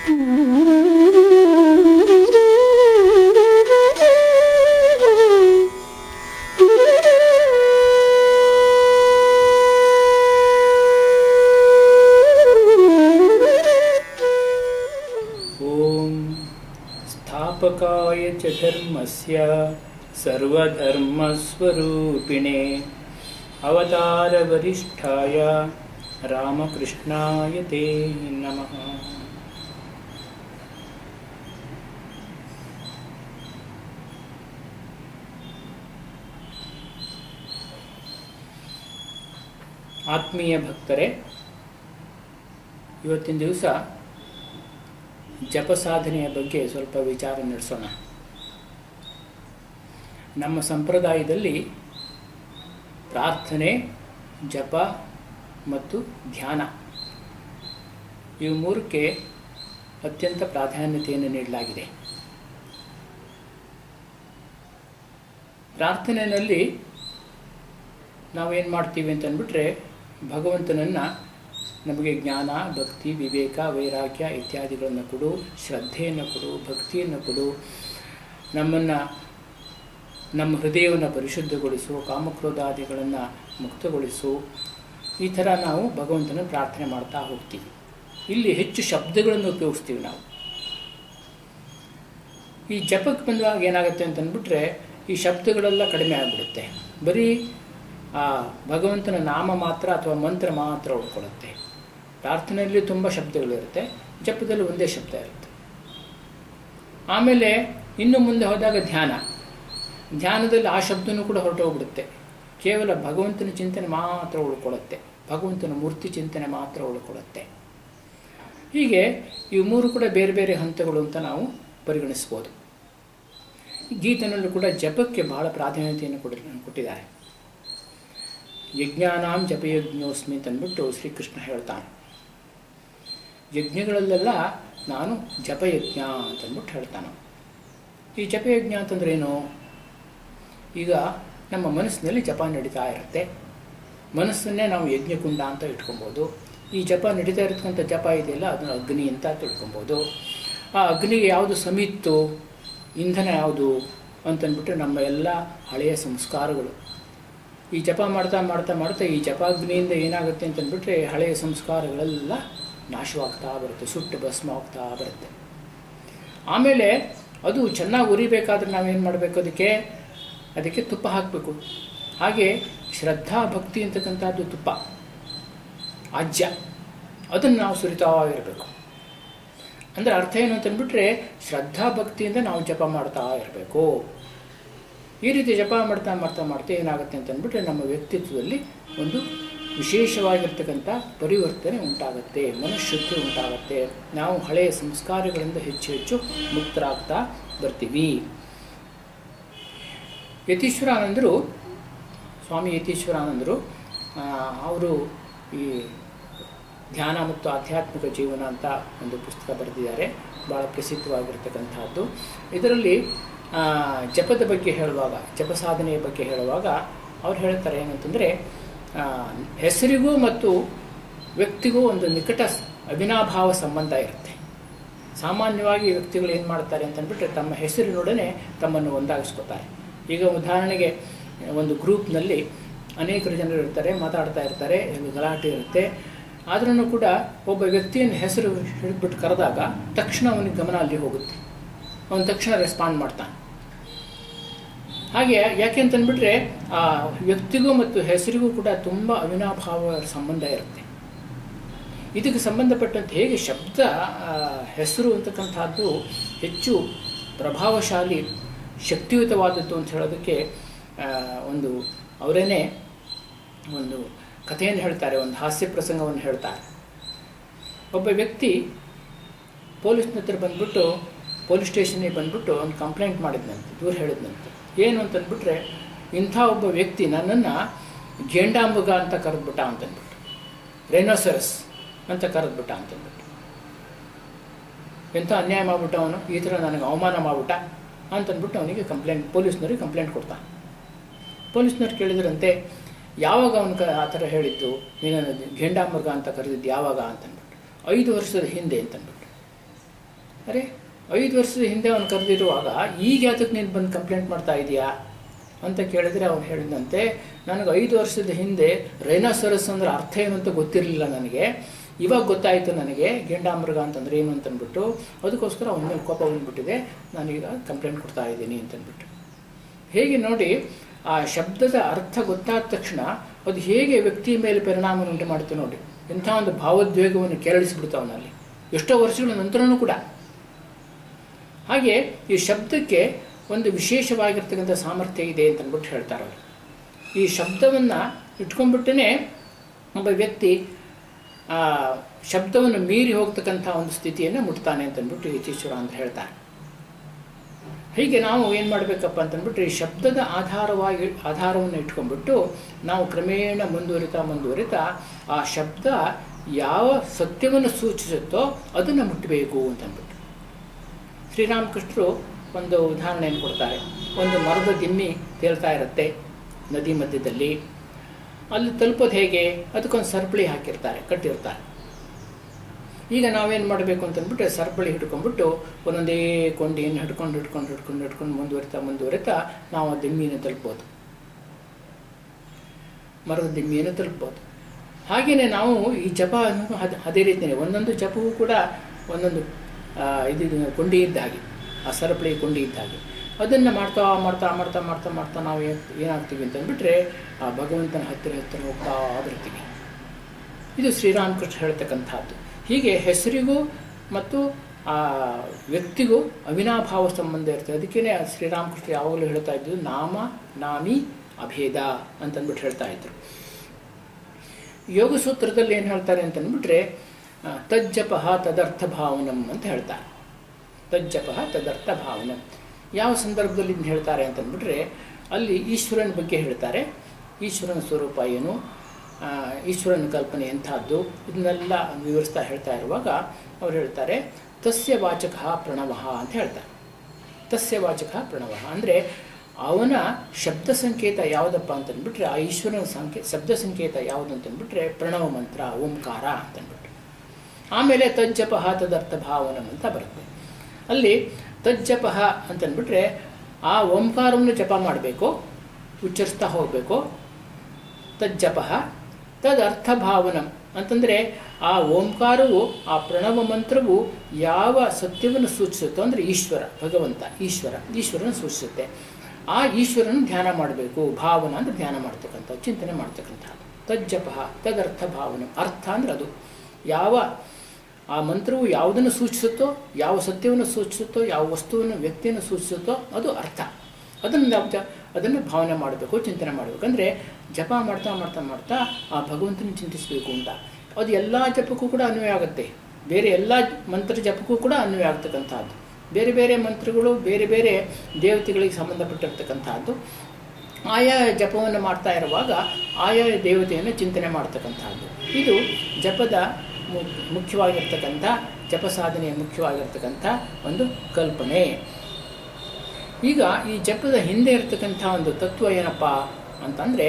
ॐ स्थापकाय च धर्मस्य सर्वधर्मस्वरूपिणे अवतारवरिष्ठाय रामकृष्णाय ते नमः ಆತ್ಮೀಯ ಭಕ್ತರೇ ಇವತ್ತಿನ ದಿವಸ ಜಪ ಸಾಧನೆಯ ಬಗ್ಗೆ ಸ್ವಲ್ಪ ವಿಚಾರ ನಡೆಸೋಣ ನಮ್ಮ ಸಂಪ್ರದಾಯದಲ್ಲಿ ಪ್ರಾರ್ಥನೆ ಜಪ ಮತ್ತು ಧ್ಯಾನ ಇವು ಮೂರಕ್ಕೆ ಅತ್ಯಂತ ಪ್ರಾಧಾನ್ಯತೆಯನ್ನು ನೀಡಲಾಗಿದೆ ಪ್ರಾರ್ಥನೆಯಲ್ಲಿ ನಾವೇನು ಮಾಡ್ತೀವಿ ಅಂತ ಅಂದ್ಬಿಟ್ರೆ ಭಗವಂತನನ್ನು ನಮಗೆ ಜ್ಞಾನ ಭಕ್ತಿ ವಿವೇಕ ವೈರಾಗ್ಯ ಇತ್ಯಾದಿಗಳನ್ನು ಕೊಡು ಶ್ರದ್ಧೆಯನ್ನು ಕೊಡು ಭಕ್ತಿಯನ್ನು ಕೊಡು ನಮ್ಮನ್ನು ನಮ್ಮ ಹೃದಯವನ್ನು ಪರಿಶುದ್ಧಗೊಳಿಸು ಕಾಮಕ್ರೋಧಾದಿಗಳನ್ನು ಮುಕ್ತಗೊಳಿಸು ಈ ಥರ ನಾವು ಭಗವಂತನ ಪ್ರಾರ್ಥನೆ ಮಾಡ್ತಾ ಹೋಗ್ತೀವಿ ಇಲ್ಲಿ ಹೆಚ್ಚು ಶಬ್ದಗಳನ್ನು ಉಪಯೋಗಿಸ್ತೀವಿ ನಾವು ಈ ಜಪಕ್ಕೆ ಬಂದಾಗ ಏನಾಗುತ್ತೆ ಅಂತ ಅಂದ್ಬಿಟ್ರೆ ಈ ಶಬ್ದಗಳೆಲ್ಲ ಕಡಿಮೆ ಆಗಿಬಿಡುತ್ತೆ ಬರೀ ಆ ಭಗವಂತನ ನಾಮ ಮಾತ್ರ ಅಥವಾ ಮಂತ್ರ ಮಾತ್ರ ಉಳ್ಕೊಳ್ಳುತ್ತೆ ಪ್ರಾರ್ಥನೆಯಲ್ಲಿ ತುಂಬ ಶಬ್ದಗಳಿರುತ್ತೆ ಜಪದಲ್ಲಿ ಒಂದೇ ಶಬ್ದ ಇರುತ್ತೆ ಆಮೇಲೆ ಇನ್ನು ಮುಂದೆ ಹೋದಾಗ ಧ್ಯಾನ ಧ್ಯಾನದಲ್ಲಿ ಆ ಶಬ್ದನೂ ಕೂಡ ಹೊರಟೋಗ್ಬಿಡುತ್ತೆ ಕೇವಲ ಭಗವಂತನ ಚಿಂತನೆ ಮಾತ್ರ ಉಳ್ಕೊಳ್ಳುತ್ತೆ ಭಗವಂತನ ಮೂರ್ತಿ ಚಿಂತನೆ ಮಾತ್ರ ಉಳ್ಕೊಳ್ಳುತ್ತೆ ಹೀಗೆ ಇವು ಮೂರು ಕೂಡ ಬೇರೆ ಬೇರೆ ಹಂತಗಳು ಅಂತ ನಾವು ಪರಿಗಣಿಸ್ಬೋದು ಗೀತನಲ್ಲೂ ಕೂಡ ಜಪಕ್ಕೆ ಬಹಳ ಪ್ರಾಧಾನ್ಯತೆಯನ್ನು ಕೊಡ ಕೊಟ್ಟಿದ್ದಾರೆ ಯಜ್ಞಾನಾಂ ಜಪಯಜ್ಞೋಸ್ಮಿ ಅಂತಂದ್ಬಿಟ್ಟು ಶ್ರೀಕೃಷ್ಣ ಹೇಳ್ತಾನೆ ಯಜ್ಞಗಳಲ್ಲೆಲ್ಲ ನಾನು ಜಪಯಜ್ಞ ಅಂತಂದ್ಬಿಟ್ಟು ಹೇಳ್ತಾನೆ ಈ ಜಪಯಜ್ಞ ಅಂತಂದ್ರೆ ಏನು ಈಗ ನಮ್ಮ ಮನಸ್ಸಿನಲ್ಲಿ ಜಪ ನಡೀತಾ ಇರುತ್ತೆ ಮನಸ್ಸನ್ನೇ ನಾವು ಯಜ್ಞಕುಂಡ ಅಂತ ಇಟ್ಕೊಬೋದು ಈ ಜಪ ನಡೀತಾ ಇರತಕ್ಕಂಥ ಜಪ ಇದೆಯಲ್ಲ ಅದನ್ನು ಅಗ್ನಿ ಅಂತ ತಿಳ್ಕೊಬೋದು ಆ ಅಗ್ನಿಗೆ ಯಾವುದು ಸಮಿತ್ತು ಇಂಧನ ಯಾವುದು ಅಂತಂದ್ಬಿಟ್ಟು ನಮ್ಮ ಎಲ್ಲ ಹಳೆಯ ಸಂಸ್ಕಾರಗಳು ಈ ಜಪ ಮಾಡ್ತಾ ಮಾಡ್ತಾ ಮಾಡ್ತಾ ಈ ಜಪಾಗ್ನಿಯಿಂದ ಏನಾಗುತ್ತೆ ಅಂತಂದ್ಬಿಟ್ರೆ ಹಳೆಯ ಸಂಸ್ಕಾರಗಳೆಲ್ಲ ನಾಶವಾಗ್ತಾ ಬರುತ್ತೆ ಸುಟ್ಟು ಭಸ್ಮ ಆಗ್ತಾ ಬರುತ್ತೆ ಆಮೇಲೆ ಅದು ಚೆನ್ನಾಗಿ ಉರಿಬೇಕಾದ್ರೆ ನಾವೇನು ಮಾಡಬೇಕು ಅದಕ್ಕೆ ಅದಕ್ಕೆ ತುಪ್ಪ ಹಾಕಬೇಕು ಹಾಗೆ ಶ್ರದ್ಧಾ ಭಕ್ತಿ ಅಂತಕ್ಕಂಥದ್ದು ತುಪ್ಪ ಆಜ್ಯ ಅದನ್ನು ನಾವು ಸುರಿತಾ ಇರಬೇಕು ಅಂದರೆ ಅರ್ಥ ಏನು ಅಂತಂದ್ಬಿಟ್ರೆ ಶ್ರದ್ಧಾ ಭಕ್ತಿಯಿಂದ ನಾವು ಜಪ ಮಾಡ್ತಾ ಇರಬೇಕು ಈ ರೀತಿ ಜಪ ಮಾಡ್ತಾ ಮಾಡ್ತಾ ಮಾಡ್ತಾ ಏನಾಗುತ್ತೆ ಅಂತಂದ್ಬಿಟ್ರೆ ನಮ್ಮ ವ್ಯಕ್ತಿತ್ವದಲ್ಲಿ ಒಂದು ವಿಶೇಷವಾಗಿರ್ತಕ್ಕಂಥ ಪರಿವರ್ತನೆ ಉಂಟಾಗುತ್ತೆ ಮನಃಶುದ್ಧಿ ಉಂಟಾಗುತ್ತೆ ನಾವು ಹಳೆಯ ಸಂಸ್ಕಾರಗಳಿಂದ ಹೆಚ್ಚು ಹೆಚ್ಚು ಮುಕ್ತರಾಗ್ತಾ ಬರ್ತೀವಿ ಯತೀಶ್ವರಾನಂದರು ಸ್ವಾಮಿ ಯತೀಶ್ವರಾನಂದರು ಅವರು ಈ ಧ್ಯಾನ ಮತ್ತು ಆಧ್ಯಾತ್ಮಿಕ ಜೀವನ ಅಂತ ಒಂದು ಪುಸ್ತಕ ಬರೆದಿದ್ದಾರೆ ಭಾಳ ಪ್ರಸಿದ್ಧವಾಗಿರ್ತಕ್ಕಂಥದ್ದು ಇದರಲ್ಲಿ ಜಪದ ಬಗ್ಗೆ ಹೇಳುವಾಗ ಜಪ ಸಾಧನೆಯ ಬಗ್ಗೆ ಹೇಳುವಾಗ ಅವ್ರು ಹೇಳ್ತಾರೆ ಏನಂತಂದರೆ ಹೆಸರಿಗೂ ಮತ್ತು ವ್ಯಕ್ತಿಗೂ ಒಂದು ನಿಕಟ ಅವಿನಾಭಾವ ಸಂಬಂಧ ಇರುತ್ತೆ ಸಾಮಾನ್ಯವಾಗಿ ವ್ಯಕ್ತಿಗಳು ಏನು ಮಾಡ್ತಾರೆ ಅಂತಂದ್ಬಿಟ್ರೆ ತಮ್ಮ ಹೆಸರಿನೊಡನೆ ತಮ್ಮನ್ನು ಒಂದಾಗಿಸ್ಕೋತಾರೆ ಈಗ ಉದಾಹರಣೆಗೆ ಒಂದು ಗ್ರೂಪ್ನಲ್ಲಿ ಅನೇಕರು ಜನರು ಇರ್ತಾರೆ ಮಾತಾಡ್ತಾ ಇರ್ತಾರೆ ಗಲಾಟೆ ಇರುತ್ತೆ ಆದ್ರೂ ಕೂಡ ಒಬ್ಬ ವ್ಯಕ್ತಿಯನ್ನು ಹೆಸರು ಹಿಡಿದ್ಬಿಟ್ಟು ಕರೆದಾಗ ತಕ್ಷಣ ಅವನಿಗೆ ಗಮನ ಅಲ್ಲಿ ಹೋಗುತ್ತೆ ಅವನು ತಕ್ಷಣ ರೆಸ್ಪಾಂಡ್ ಮಾಡ್ತಾನೆ ಹಾಗೆ ಯಾಕೆ ಅಂತಂದ್ಬಿಟ್ರೆ ಆ ವ್ಯಕ್ತಿಗೂ ಮತ್ತು ಹೆಸರಿಗೂ ಕೂಡ ತುಂಬ ಅವಿನಾಭಾವ ಸಂಬಂಧ ಇರುತ್ತೆ ಇದಕ್ಕೆ ಸಂಬಂಧಪಟ್ಟಂತೆ ಹೇಗೆ ಶಬ್ದ ಹೆಸರು ಅಂತಕ್ಕಂಥದ್ದು ಹೆಚ್ಚು ಪ್ರಭಾವಶಾಲಿ ಶಕ್ತಿಯುತವಾದದ್ದು ಅಂತ ಹೇಳೋದಕ್ಕೆ ಒಂದು ಅವರೇನೆ ಒಂದು ಕಥೆಯನ್ನು ಹೇಳ್ತಾರೆ ಒಂದು ಹಾಸ್ಯ ಪ್ರಸಂಗವನ್ನು ಹೇಳ್ತಾರೆ ಒಬ್ಬ ವ್ಯಕ್ತಿ ಪೊಲೀಸ್ನ ಹತ್ರ ಬಂದ್ಬಿಟ್ಟು ಪೊಲೀಸ್ ಸ್ಟೇಷನ್ಗೆ ಬಂದ್ಬಿಟ್ಟು ಒಂದು ಕಂಪ್ಲೇಂಟ್ ಮಾಡಿದ್ನಂತೆ ದೂರ ಹೇಳಿದ್ನಂತೆ ಏನು ಅಂತಂದ್ಬಿಟ್ರೆ ಇಂಥ ಒಬ್ಬ ವ್ಯಕ್ತಿ ನನ್ನನ್ನು ಗೆಂಡಾಂಬುಗ ಅಂತ ಕರೆದ್ಬಿಟ್ಟ ಅಂತಂದ್ಬಿಟ್ಟು ರೆನೋಸರಸ್ ಅಂತ ಕರೆದ್ಬಿಟ್ಟ ಅಂತಂದ್ಬಿಟ್ಟು ಎಂಥ ಅನ್ಯಾಯ ಮಾಡ್ಬಿಟ್ಟ ಅವನು ಈ ಥರ ನನಗೆ ಅವಮಾನ ಮಾಡ್ಬಿಟ್ಟ ಅಂತಂದ್ಬಿಟ್ಟು ಅವನಿಗೆ ಕಂಪ್ಲೇಂಟ್ ಪೊಲೀಸ್ನವ್ರಿಗೆ ಕಂಪ್ಲೇಂಟ್ ಕೊಡ್ತಾನೆ ಪೊಲೀಸ್ನವ್ರು ಕೇಳಿದ್ರಂತೆ ಯಾವಾಗ ಅವನು ಕ ಆ ಥರ ಹೇಳಿದ್ದು ನೀನು ಗೆಂಡಾಮೃಗ ಅಂತ ಕರೆದಿದ್ದು ಯಾವಾಗ ಅಂತಂದ್ಬಿಟ್ಟು ಐದು ವರ್ಷದ ಹಿಂದೆ ಅಂತಂದ್ಬಿಟ್ಟು ಅರೆ ಐದು ವರ್ಷದ ಹಿಂದೆ ಅವನು ಕರೆದಿರುವಾಗ ಈಗ ಯಾತಕ್ಕೆ ನೀನು ಬಂದು ಕಂಪ್ಲೇಂಟ್ ಮಾಡ್ತಾ ಇದೀಯಾ ಅಂತ ಕೇಳಿದ್ರೆ ಅವನು ಹೇಳಿದಂತೆ ನನಗೆ ಐದು ವರ್ಷದ ಹಿಂದೆ ರೈನಾಸರಸ್ ಅಂದ್ರೆ ಅರ್ಥ ಏನು ಅಂತ ಗೊತ್ತಿರಲಿಲ್ಲ ನನಗೆ ಇವಾಗ ಗೊತ್ತಾಯಿತು ನನಗೆ ಗೆಂಡಾಮೃಗ ಅಂತಂದ್ರೆ ಏನು ಅಂತಂದ್ಬಿಟ್ಟು ಅದಕ್ಕೋಸ್ಕರ ಅವನ ಮೇಲೆ ಕೋಪ ಬಂದ್ಬಿಟ್ಟಿದೆ ನಾನೀಗ ಕಂಪ್ಲೇಂಟ್ ಕೊಡ್ತಾ ಇದ್ದೀನಿ ಅಂತಂದ್ಬಿಟ್ಟು ಹೇಗೆ ನೋಡಿ ಆ ಶಬ್ದದ ಅರ್ಥ ಗೊತ್ತಾದ ತಕ್ಷಣ ಅದು ಹೇಗೆ ವ್ಯಕ್ತಿಯ ಮೇಲೆ ಪರಿಣಾಮ ಉಂಟು ಮಾಡುತ್ತೆ ನೋಡಿ ಇಂಥ ಒಂದು ಭಾವೋದ್ವೇಗವನ್ನು ಕೆರಳಿಸಿಬಿಡ್ತಾವನಲ್ಲಿ ಎಷ್ಟೋ ವರ್ಷಗಳ ನಂತರನೂ ಕೂಡ ಹಾಗೆ ಈ ಶಬ್ದಕ್ಕೆ ಒಂದು ವಿಶೇಷವಾಗಿರ್ತಕ್ಕಂಥ ಸಾಮರ್ಥ್ಯ ಇದೆ ಅಂತ ಅಂದ್ಬಿಟ್ಟು ಹೇಳ್ತಾರೆ ಅವರು ಈ ಶಬ್ದವನ್ನು ಇಟ್ಕೊಂಡ್ಬಿಟ್ಟೇ ಒಬ್ಬ ವ್ಯಕ್ತಿ ಆ ಶಬ್ದವನ್ನು ಮೀರಿ ಹೋಗ್ತಕ್ಕಂಥ ಒಂದು ಸ್ಥಿತಿಯನ್ನು ಮುಟ್ತಾನೆ ಅಂತಂದ್ಬಿಟ್ಟು ಯತೀಶ್ವರ ಅಂತ ಹೇಳ್ತಾರೆ ಹೀಗೆ ನಾವು ಏನು ಮಾಡಬೇಕಪ್ಪ ಅಂತಂದ್ಬಿಟ್ರೆ ಈ ಶಬ್ದದ ಆಧಾರವಾಗಿ ಆಧಾರವನ್ನು ಇಟ್ಕೊಂಡ್ಬಿಟ್ಟು ನಾವು ಕ್ರಮೇಣ ಮುಂದುವರಿತಾ ಮುಂದುವರಿತಾ ಆ ಶಬ್ದ ಯಾವ ಸತ್ಯವನ್ನು ಸೂಚಿಸುತ್ತೋ ಅದನ್ನು ಮುಟ್ಟಬೇಕು ಅಂತಂದ್ಬಿಟ್ಟು ಶ್ರೀರಾಮಕೃಷ್ಣರು ಒಂದು ಉದಾಹರಣೆಯನ್ನು ಕೊಡ್ತಾರೆ ಒಂದು ಮರದ ದಿಮ್ಮಿ ತೇಲ್ತಾ ಇರುತ್ತೆ ನದಿ ಮಧ್ಯದಲ್ಲಿ ಅಲ್ಲಿ ತಲುಪೋದು ಹೇಗೆ ಅದಕ್ಕೊಂದು ಸರಪಳಿ ಹಾಕಿರ್ತಾರೆ ಕಟ್ಟಿರ್ತಾರೆ ಈಗ ನಾವೇನು ಮಾಡಬೇಕು ಅಂತಂದ್ಬಿಟ್ಟು ಸರಪಳಿ ಹಿಡ್ಕೊಂಡ್ಬಿಟ್ಟು ಒಂದೊಂದೇ ಕೊಂಡಿಯನ್ನು ಹಿಡ್ಕೊಂಡು ಹಿಡ್ಕೊಂಡು ಹಿಡ್ಕೊಂಡು ಹಿಡ್ಕೊಂಡು ಮುಂದುವರಿತಾ ಮುಂದುವರಿತಾ ನಾವು ಆ ದಿಮ್ಮಿಯನ್ನು ತಲುಪ್ಬೋದು ಮರದ ದಿಮ್ಮಿಯನ್ನು ತಲುಪ್ಬೋದು ಹಾಗೆಯೇ ನಾವು ಈ ಜಪ ಅನ್ನೋದು ಅದ್- ಅದೇ ರೀತಿಯೇ ಒಂದೊಂದು ಜಪವೂ ಕೂಡ ಒಂದೊಂದು ಆ, ಇದು ಇದು ಕೊಂಡಿ ಇದ್ದ ಹಾಗೆ ಆ ಸರಪಳಿ ಕೊಂಡಿ ಇದ್ದ ಹಾಗೆ ಅದನ್ನು ಮಾಡ್ತಾ ಮಾಡ್ತಾ ಮಾಡ್ತಾ ಮಾಡ್ತಾ ಮಾಡ್ತಾ ನಾವು ಏನ್- ಏನಾಗ್ತೀವಿ ಅಂತಂದ್ಬಿಟ್ರೆ ಆ ಭಗವಂತನ ಹತ್ತಿರ ಹತ್ತಿರ ಹೋಗ್ತಾ ಬರ್ತೀವಿ ಇದು ಶ್ರೀರಾಮಕೃಷ್ಣ ಹೇಳ್ತಕ್ಕಂಥದ್ದು ಹೀಗೆ ಹೆಸರಿಗೂ ಮತ್ತು ಆ ವ್ಯಕ್ತಿಗೂ ಅವಿನಾಭಾವ ಸಂಬಂಧ ಇರ್ತದೆ ಅದಕ್ಕೇ ಶ್ರೀರಾಮಕೃಷ್ಣ ಯಾವಾಗಲೂ ಹೇಳ್ತಾ ಇದ್ದು ನಾಮ ನಾಮಿ ಅಭೇದ ಅಂತಂದ್ಬಿಟ್ಟು ಹೇಳ್ತಾ ಇದ್ರು ಯೋಗ ಸೂತ್ರದಲ್ಲಿ ಏನು ಹೇಳ್ತಾರೆ ಅಂತಂದ್ಬಿಟ್ರೆ ಆ, ತಜ್ಜಪ ತದರ್ಥ ಭಾವನಂ ಅಂತ ಹೇಳ್ತಾರೆ ತಜ್ಜಪ ತದರ್ಥ ಭಾವನಂ ಯಾವ ಸಂದರ್ಭದಲ್ಲಿ ಇದನ್ನ ಹೇಳ್ತಾರೆ ಅಂತಂದ್ಬಿಟ್ರೆ ಅಲ್ಲಿ ಈಶ್ವರನ ಬಗ್ಗೆ ಹೇಳ್ತಾರೆ ಈಶ್ವರನ ಸ್ವರೂಪ ಏನು ಆ, ಈಶ್ವರನ ಕಲ್ಪನೆ ಎಂಥದ್ದು ಇದನ್ನೆಲ್ಲ ವಿವರಿಸ್ತಾ ಹೇಳ್ತಾ ಇರುವಾಗ ಅವ್ರು ಹೇಳ್ತಾರೆ ತಸ್ಯ ವಾಚಕ ಪ್ರಣವ ಅಂತ ಹೇಳ್ತಾರೆ ತಸ್ಯ ವಾಚಕ ಪ್ರಣವ ಅಂದರೆ ಅವನ ಶಬ್ದ ಸಂಕೇತ ಯಾವುದಪ್ಪ ಅಂತಂದ್ಬಿಟ್ರೆ ಆ ಈಶ್ವರನ ಸಂಕೇ ಶಬ್ದ ಸಂಕೇತ ಯಾವುದು ಅಂತಂದ್ಬಿಟ್ರೆ ಪ್ರಣವ ಮಂತ್ರ ಓಂಕಾರ ಅಂತಂದ್ಬಿಟ್ಟು ಆಮೇಲೆ ತಜ್ಜಪಃ ತದರ್ಥ ಭಾವನಂ ಅಂತ ಬರುತ್ತೆ ಅಲ್ಲಿ ತಜ್ಜಪಃ ಅಂತಂದ್ಬಿಟ್ರೆ ಆ ಓಂಕಾರವನ್ನು ಜಪ ಮಾಡಬೇಕು ಉಚ್ಚರಿಸ್ತಾ ಹೋಗಬೇಕು ತಜ್ಜಪಃ ತದರ್ಥ ಭಾವನಂ ಅಂತಂದರೆ ಆ ಓಂಕಾರವು ಆ ಪ್ರಣವ ಮಂತ್ರವು ಯಾವ ಸತ್ಯವನ್ನು ಸೂಚಿಸುತ್ತೋ ಅಂದರೆ ಈಶ್ವರ ಭಗವಂತ ಈಶ್ವರ ಈಶ್ವರನ ಸೂಚಿಸುತ್ತೆ ಆ ಈಶ್ವರನ ಧ್ಯಾನ ಮಾಡಬೇಕು ಭಾವನ ಅಂದರೆ ಧ್ಯಾನ ಮಾಡ್ತಕ್ಕಂಥ ಚಿಂತನೆ ಮಾಡ್ತಕ್ಕಂಥದ್ದು ತಜ್ಜಪಃ ತದರ್ಥ ಭಾವನೆ ಅರ್ಥ ಅಂದ್ರೆ ಅದು ಯಾವ ಆ ಮಂತ್ರವು ಯಾವುದನ್ನು ಸೂಚಿಸುತ್ತೋ ಯಾವ ಸತ್ಯವನ್ನು ಸೂಚಿಸುತ್ತೋ ಯಾವ ವಸ್ತುವನ್ನು ವ್ಯಕ್ತಿಯನ್ನು ಸೂಚಿಸುತ್ತೋ ಅದು ಅರ್ಥ ಅದನ್ನು ನಾವು ಜ- ಅದನ್ನು ಭಾವನೆ ಮಾಡಬೇಕು ಚಿಂತನೆ ಮಾಡಬೇಕು ಅಂದರೆ ಜಪ ಮಾಡ್ತಾ ಮಾಡ್ತಾ ಮಾಡ್ತಾ ಆ ಭಗವಂತನ ಚಿಂತಿಸಬೇಕು ಅಂತ ಅದು ಎಲ್ಲ ಜಪಕ್ಕೂ ಕೂಡ ಅನ್ವಯ ಆಗುತ್ತೆ ಬೇರೆ ಎಲ್ಲ ಮಂತ್ರ ಜಪಕ್ಕೂ ಕೂಡ ಅನ್ವಯ ಆಗ್ತಕ್ಕಂಥದ್ದು ಬೇರೆ ಬೇರೆ ಮಂತ್ರಗಳು ಬೇರೆ ಬೇರೆ ದೇವತೆಗಳಿಗೆ ಸಂಬಂಧಪಟ್ಟಿರ್ತಕ್ಕಂಥದ್ದು ಆಯಾ ಜಪವನ್ನು ಮಾಡ್ತಾ ಇರುವಾಗ ಆಯಾ ದೇವತೆಯನ್ನು ಚಿಂತನೆ ಮಾಡ್ತಕ್ಕಂಥದ್ದು ಇದು ಜಪದ ಮು- ಮುಖ್ಯವಾಗಿರ್ತಕ್ಕಂಥ ಜಪ ಸಾಧನೆಯ ಮುಖ್ಯವಾಗಿರ್ತಕ್ಕಂಥ ಒಂದು ಕಲ್ಪನೆ ಈಗ ಈ ಜಪದ ಹಿಂದೆ ಇರ್ತಕ್ಕಂಥ ಒಂದು ತತ್ವ ಏನಪ್ಪ ಅಂತಂದರೆ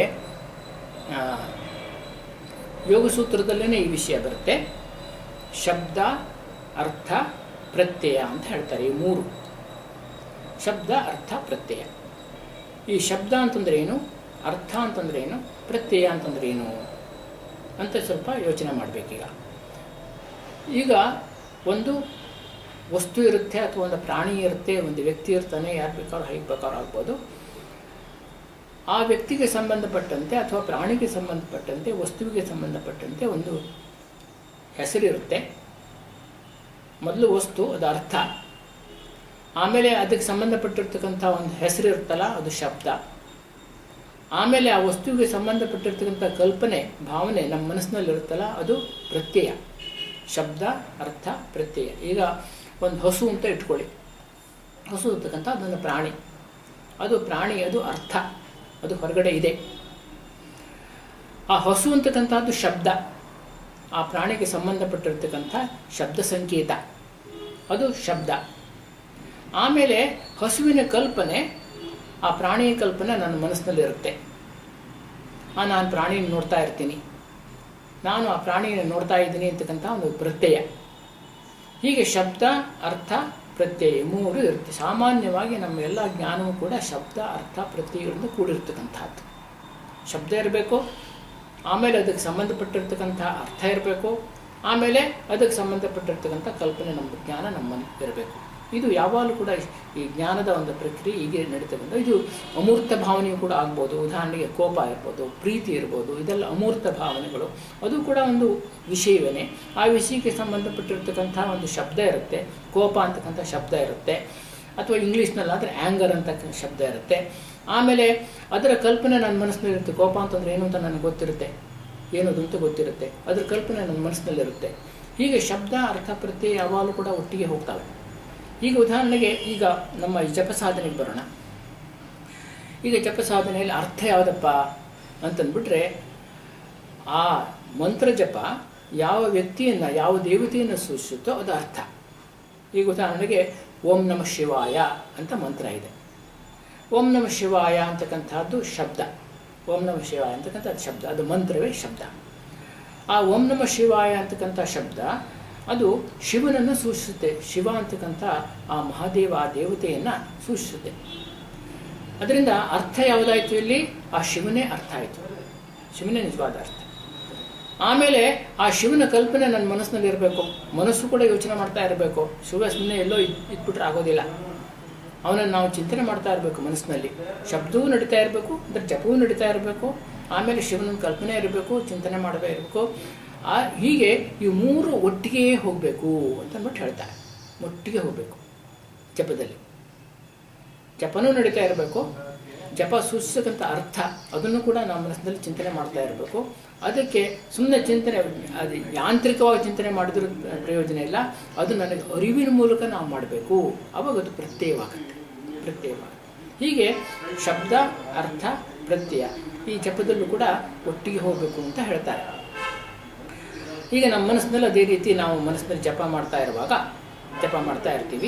ಯೋಗಸೂತ್ರದಲ್ಲೇ ಈ ವಿಷಯ ಬರುತ್ತೆ ಶಬ್ದ ಅರ್ಥ ಪ್ರತ್ಯಯ ಅಂತ ಹೇಳ್ತಾರೆ ಈ ಮೂರು ಶಬ್ದ ಅರ್ಥ ಪ್ರತ್ಯಯ ಈ ಶಬ್ದ ಅಂತಂದ್ರೆ ಏನು ಅರ್ಥ ಅಂತಂದ್ರೆ ಏನು ಪ್ರತ್ಯಯ ಅಂತಂದ್ರೆ ಏನು ಅಂತ ಸ್ವಲ್ಪ ಯೋಚನೆ ಮಾಡಬೇಕೀಗ ಈಗ ಒಂದು ವಸ್ತು ಇರುತ್ತೆ ಅಥವಾ ಒಂದು ಪ್ರಾಣಿ ಇರುತ್ತೆ ಒಂದು ವ್ಯಕ್ತಿ ಇರ್ತಾನೆ ಯಾರು ಬೇಕಾದ್ರೂ ಹೇಗೆ ಬೇಕಾದ್ರೂ ಆಗ್ಬೋದು ಆ ವ್ಯಕ್ತಿಗೆ ಸಂಬಂಧಪಟ್ಟಂತೆ ಅಥವಾ ಪ್ರಾಣಿಗೆ ಸಂಬಂಧಪಟ್ಟಂತೆ ವಸ್ತುವಿಗೆ ಸಂಬಂಧಪಟ್ಟಂತೆ ಒಂದು ಹೆಸರಿರುತ್ತೆ ಮೊದಲು ವಸ್ತು ಅದು ಅರ್ಥ ಆಮೇಲೆ ಅದಕ್ಕೆ ಸಂಬಂಧಪಟ್ಟಿರ್ತಕ್ಕಂಥ ಒಂದು ಹೆಸರು ಇರುತ್ತಲ್ಲ ಅದು ಶಬ್ದ ಆಮೇಲೆ ಆ ವಸ್ತುವಿಗೆ ಸಂಬಂಧಪಟ್ಟಿರ್ತಕ್ಕಂಥ ಕಲ್ಪನೆ ಭಾವನೆ ನಮ್ಮ ಮನಸ್ಸಿನಲ್ಲಿ ಇರುತ್ತಲ್ಲ ಅದು ಪ್ರತ್ಯಯ ಶಬ್ದ ಅರ್ಥ ಪ್ರತ್ಯಯ ಈಗ ಒಂದು ಹಸು ಅಂತ ಇಟ್ಕೊಳ್ಳಿ ಹಸು ಇರ್ತಕ್ಕಂಥ ಅದೊಂದು ಪ್ರಾಣಿ ಅದು ಪ್ರಾಣಿ ಅದು ಅರ್ಥ ಅದು ಹೊರಗಡೆ ಇದೆ ಆ ಹಸು ಅಂತಕ್ಕಂಥದ್ದು ಶಬ್ದ ಆ ಪ್ರಾಣಿಗೆ ಸಂಬಂಧಪಟ್ಟಿರ್ತಕ್ಕಂಥ ಶಬ್ದ ಸಂಕೇತ ಅದು ಶಬ್ದ ಆಮೇಲೆ ಹಸುವಿನ ಕಲ್ಪನೆ ಆ ಪ್ರಾಣಿಯ ಕಲ್ಪನೆ ನನ್ನ ಮನಸ್ಸಿನಲ್ಲಿರುತ್ತೆ ಆ ನಾನು ಪ್ರಾಣಿನ ನೋಡ್ತಾ ಇರ್ತೀನಿ ನಾನು ಆ ಪ್ರಾಣಿಯನ್ನು ನೋಡ್ತಾ ಇದ್ದೀನಿ ಅಂತಕ್ಕಂಥ ಒಂದು ಪ್ರತ್ಯಯ ಹೀಗೆ ಶಬ್ದ ಅರ್ಥ ಪ್ರತ್ಯಯ ಈ ಮೂರು ಇರುತ್ತೆ ಸಾಮಾನ್ಯವಾಗಿ ನಮ್ಮ ಎಲ್ಲ ಜ್ಞಾನವೂ ಕೂಡ ಶಬ್ದ ಅರ್ಥ ಪ್ರತ್ಯಯಗಳಿಂದ ಕೂಡಿರ್ತಕ್ಕಂಥದ್ದು ಶಬ್ದ ಇರಬೇಕು ಆಮೇಲೆ ಅದಕ್ಕೆ ಸಂಬಂಧಪಟ್ಟಿರ್ತಕ್ಕಂಥ ಅರ್ಥ ಇರಬೇಕು ಆಮೇಲೆ ಅದಕ್ಕೆ ಸಂಬಂಧಪಟ್ಟಿರ್ತಕ್ಕಂಥ ಕಲ್ಪನೆ ನಮ್ಮ ಜ್ಞಾನ ನಮ್ಮ ಇರಬೇಕು ಇದು ಯಾವಾಗಲೂ ಕೂಡ ಈ ಜ್ಞಾನದ ಒಂದು ಪ್ರಕ್ರಿಯೆ ಹೀಗೆ ನಡೀತಕ್ಕಂಥ ಇದು ಅಮೂರ್ತ ಭಾವನೆಯು ಕೂಡ ಆಗ್ಬೋದು ಉದಾಹರಣೆಗೆ ಕೋಪ ಇರ್ಬೋದು ಪ್ರೀತಿ ಇರ್ಬೋದು ಇದೆಲ್ಲ ಅಮೂರ್ತ ಭಾವನೆಗಳು ಅದು ಕೂಡ ಒಂದು ವಿಷಯವೇ ಆ ವಿಷಯಕ್ಕೆ ಸಂಬಂಧಪಟ್ಟಿರ್ತಕ್ಕಂಥ ಒಂದು ಶಬ್ದ ಇರುತ್ತೆ ಕೋಪ ಅಂತಕ್ಕಂಥ ಶಬ್ದ ಇರುತ್ತೆ ಅಥವಾ ಇಂಗ್ಲೀಷ್ನಲ್ಲಾದರೆ ಆ್ಯಂಗರ್ ಅಂತ ಶಬ್ದ ಇರುತ್ತೆ ಆಮೇಲೆ ಅದರ ಕಲ್ಪನೆ ನನ್ನ ಮನಸ್ಸಿನಲ್ಲಿರುತ್ತೆ ಕೋಪ ಅಂತಂದ್ರೆ ಏನು ಅಂತ ನನಗೆ ಗೊತ್ತಿರುತ್ತೆ ಏನದು ಅಂತ ಗೊತ್ತಿರುತ್ತೆ ಅದರ ಕಲ್ಪನೆ ನನ್ನ ಮನಸ್ಸಿನಲ್ಲಿರುತ್ತೆ ಹೀಗೆ ಶಬ್ದ ಅರ್ಥ ಪ್ರತ್ಯಯ ಯಾವಾಗಲೂ ಕೂಡ ಒಟ್ಟಿಗೆ ಹೋಗ್ತವೆ ಈಗ ಉದಾಹರಣೆಗೆ ಈಗ ನಮ್ಮ ಈ ಜಪ ಸಾಧನೆಗೆ ಬರೋಣ ಈಗ ಜಪ ಸಾಧನೆಯಲ್ಲಿ ಅರ್ಥ ಯಾವುದಪ್ಪ ಅಂತಂದ್ಬಿಟ್ರೆ ಆ ಮಂತ್ರ ಜಪ ಯಾವ ವ್ಯಕ್ತಿಯನ್ನು ಯಾವ ದೇವತೆಯನ್ನು ಸೂಚಿಸುತ್ತೋ ಅದು ಅರ್ಥ ಈಗ ಉದಾಹರಣೆಗೆ ಓಂ ನಮ ಶಿವಾಯ ಅಂತ ಮಂತ್ರ ಇದೆ ಓಂ ನಮ ಶಿವಾಯ ಅಂತಕ್ಕಂಥದ್ದು ಶಬ್ದ ಓಂ ನಮ ಶಿವಾಯ ಅಂತಕ್ಕಂಥದ್ದು ಶಬ್ದ ಅದು ಮಂತ್ರವೇ ಶಬ್ದ ಆ ಓಂ ನಮ ಶಿವಾಯ ಅಂತಕ್ಕಂಥ ಶಬ್ದ ಅದು ಶಿವನನ್ನು ಸೂಚಿಸುತ್ತೆ ಶಿವ ಅಂತಕ್ಕಂಥ ಆ ಮಹಾದೇವ ಆ ದೇವತೆಯನ್ನು ಸೂಚಿಸುತ್ತೆ ಅದರಿಂದ ಅರ್ಥ ಯಾವುದಾಯಿತು ಇಲ್ಲಿ ಆ ಶಿವನೇ ಅರ್ಥ ಆಯಿತು ಶಿವನೇ ನಿಜವಾದ ಅರ್ಥ ಆಮೇಲೆ ಆ ಶಿವನ ಕಲ್ಪನೆ ನನ್ನ ಮನಸ್ಸಿನಲ್ಲಿ ಇರಬೇಕು ಮನಸ್ಸು ಕೂಡ ಯೋಚನೆ ಮಾಡ್ತಾ ಇರಬೇಕು ಶಿವ ಸುಮ್ಮನೆ ಎಲ್ಲೋ ಇದ್ ಇದ್ಬಿಟ್ರೆ ಆಗೋದಿಲ್ಲ ಅವನನ್ನು ನಾವು ಚಿಂತನೆ ಮಾಡ್ತಾ ಇರಬೇಕು ಮನಸ್ಸಿನಲ್ಲಿ ಶಬ್ದವೂ ನಡೀತಾ ಇರಬೇಕು ಅಂದರೆ ಜಪವೂ ನಡೀತಾ ಇರಬೇಕು ಆಮೇಲೆ ಶಿವನ ಕಲ್ಪನೆ ಇರಬೇಕು ಚಿಂತನೆ ಮಾಡದೇ ಇರಬೇಕು ಆ ಹೀಗೆ ಈ ಮೂರು ಒಟ್ಟಿಗೆ ಹೋಗಬೇಕು ಅಂತಂದ್ಬಿಟ್ಟು ಹೇಳ್ತಾರೆ ಒಟ್ಟಿಗೆ ಹೋಗಬೇಕು ಜಪದಲ್ಲಿ ಜಪನೂ ನಡೀತಾ ಇರಬೇಕು ಜಪ ಸೂಚಿಸತಕ್ಕಂಥ ಅರ್ಥ ಅದನ್ನು ಕೂಡ ನಾವು ಮನಸ್ಸಿನಲ್ಲಿ ಚಿಂತನೆ ಮಾಡ್ತಾ ಇರಬೇಕು ಅದಕ್ಕೆ ಸುಮ್ಮನೆ ಚಿಂತನೆ ಅದು ಯಾಂತ್ರಿಕವಾಗಿ ಚಿಂತನೆ ಮಾಡಿದ್ರೂ ಪ್ರಯೋಜನ ಇಲ್ಲ ಅದು ನನಗೆ ಅರಿವಿನ ಮೂಲಕ ನಾವು ಮಾಡಬೇಕು ಅವಾಗ ಅದು ಪ್ರತ್ಯಯವಾಗುತ್ತೆ ಪ್ರತ್ಯಯವಾಗುತ್ತೆ ಹೀಗೆ ಶಬ್ದ ಅರ್ಥ ಪ್ರತ್ಯಯ ಈ ಜಪದಲ್ಲೂ ಕೂಡ ಒಟ್ಟಿಗೆ ಹೋಗಬೇಕು ಅಂತ ಹೇಳ್ತಾರೆ ಈಗ ನಮ್ಮ ಮನಸ್ಸಿನಲ್ಲಿ ಅದೇ ರೀತಿ ನಾವು ಮನಸ್ಸಿನಲ್ಲಿ ಜಪ ಮಾಡ್ತಾ ಇರುವಾಗ ಜಪ ಮಾಡ್ತಾ ಇರ್ತೀವಿ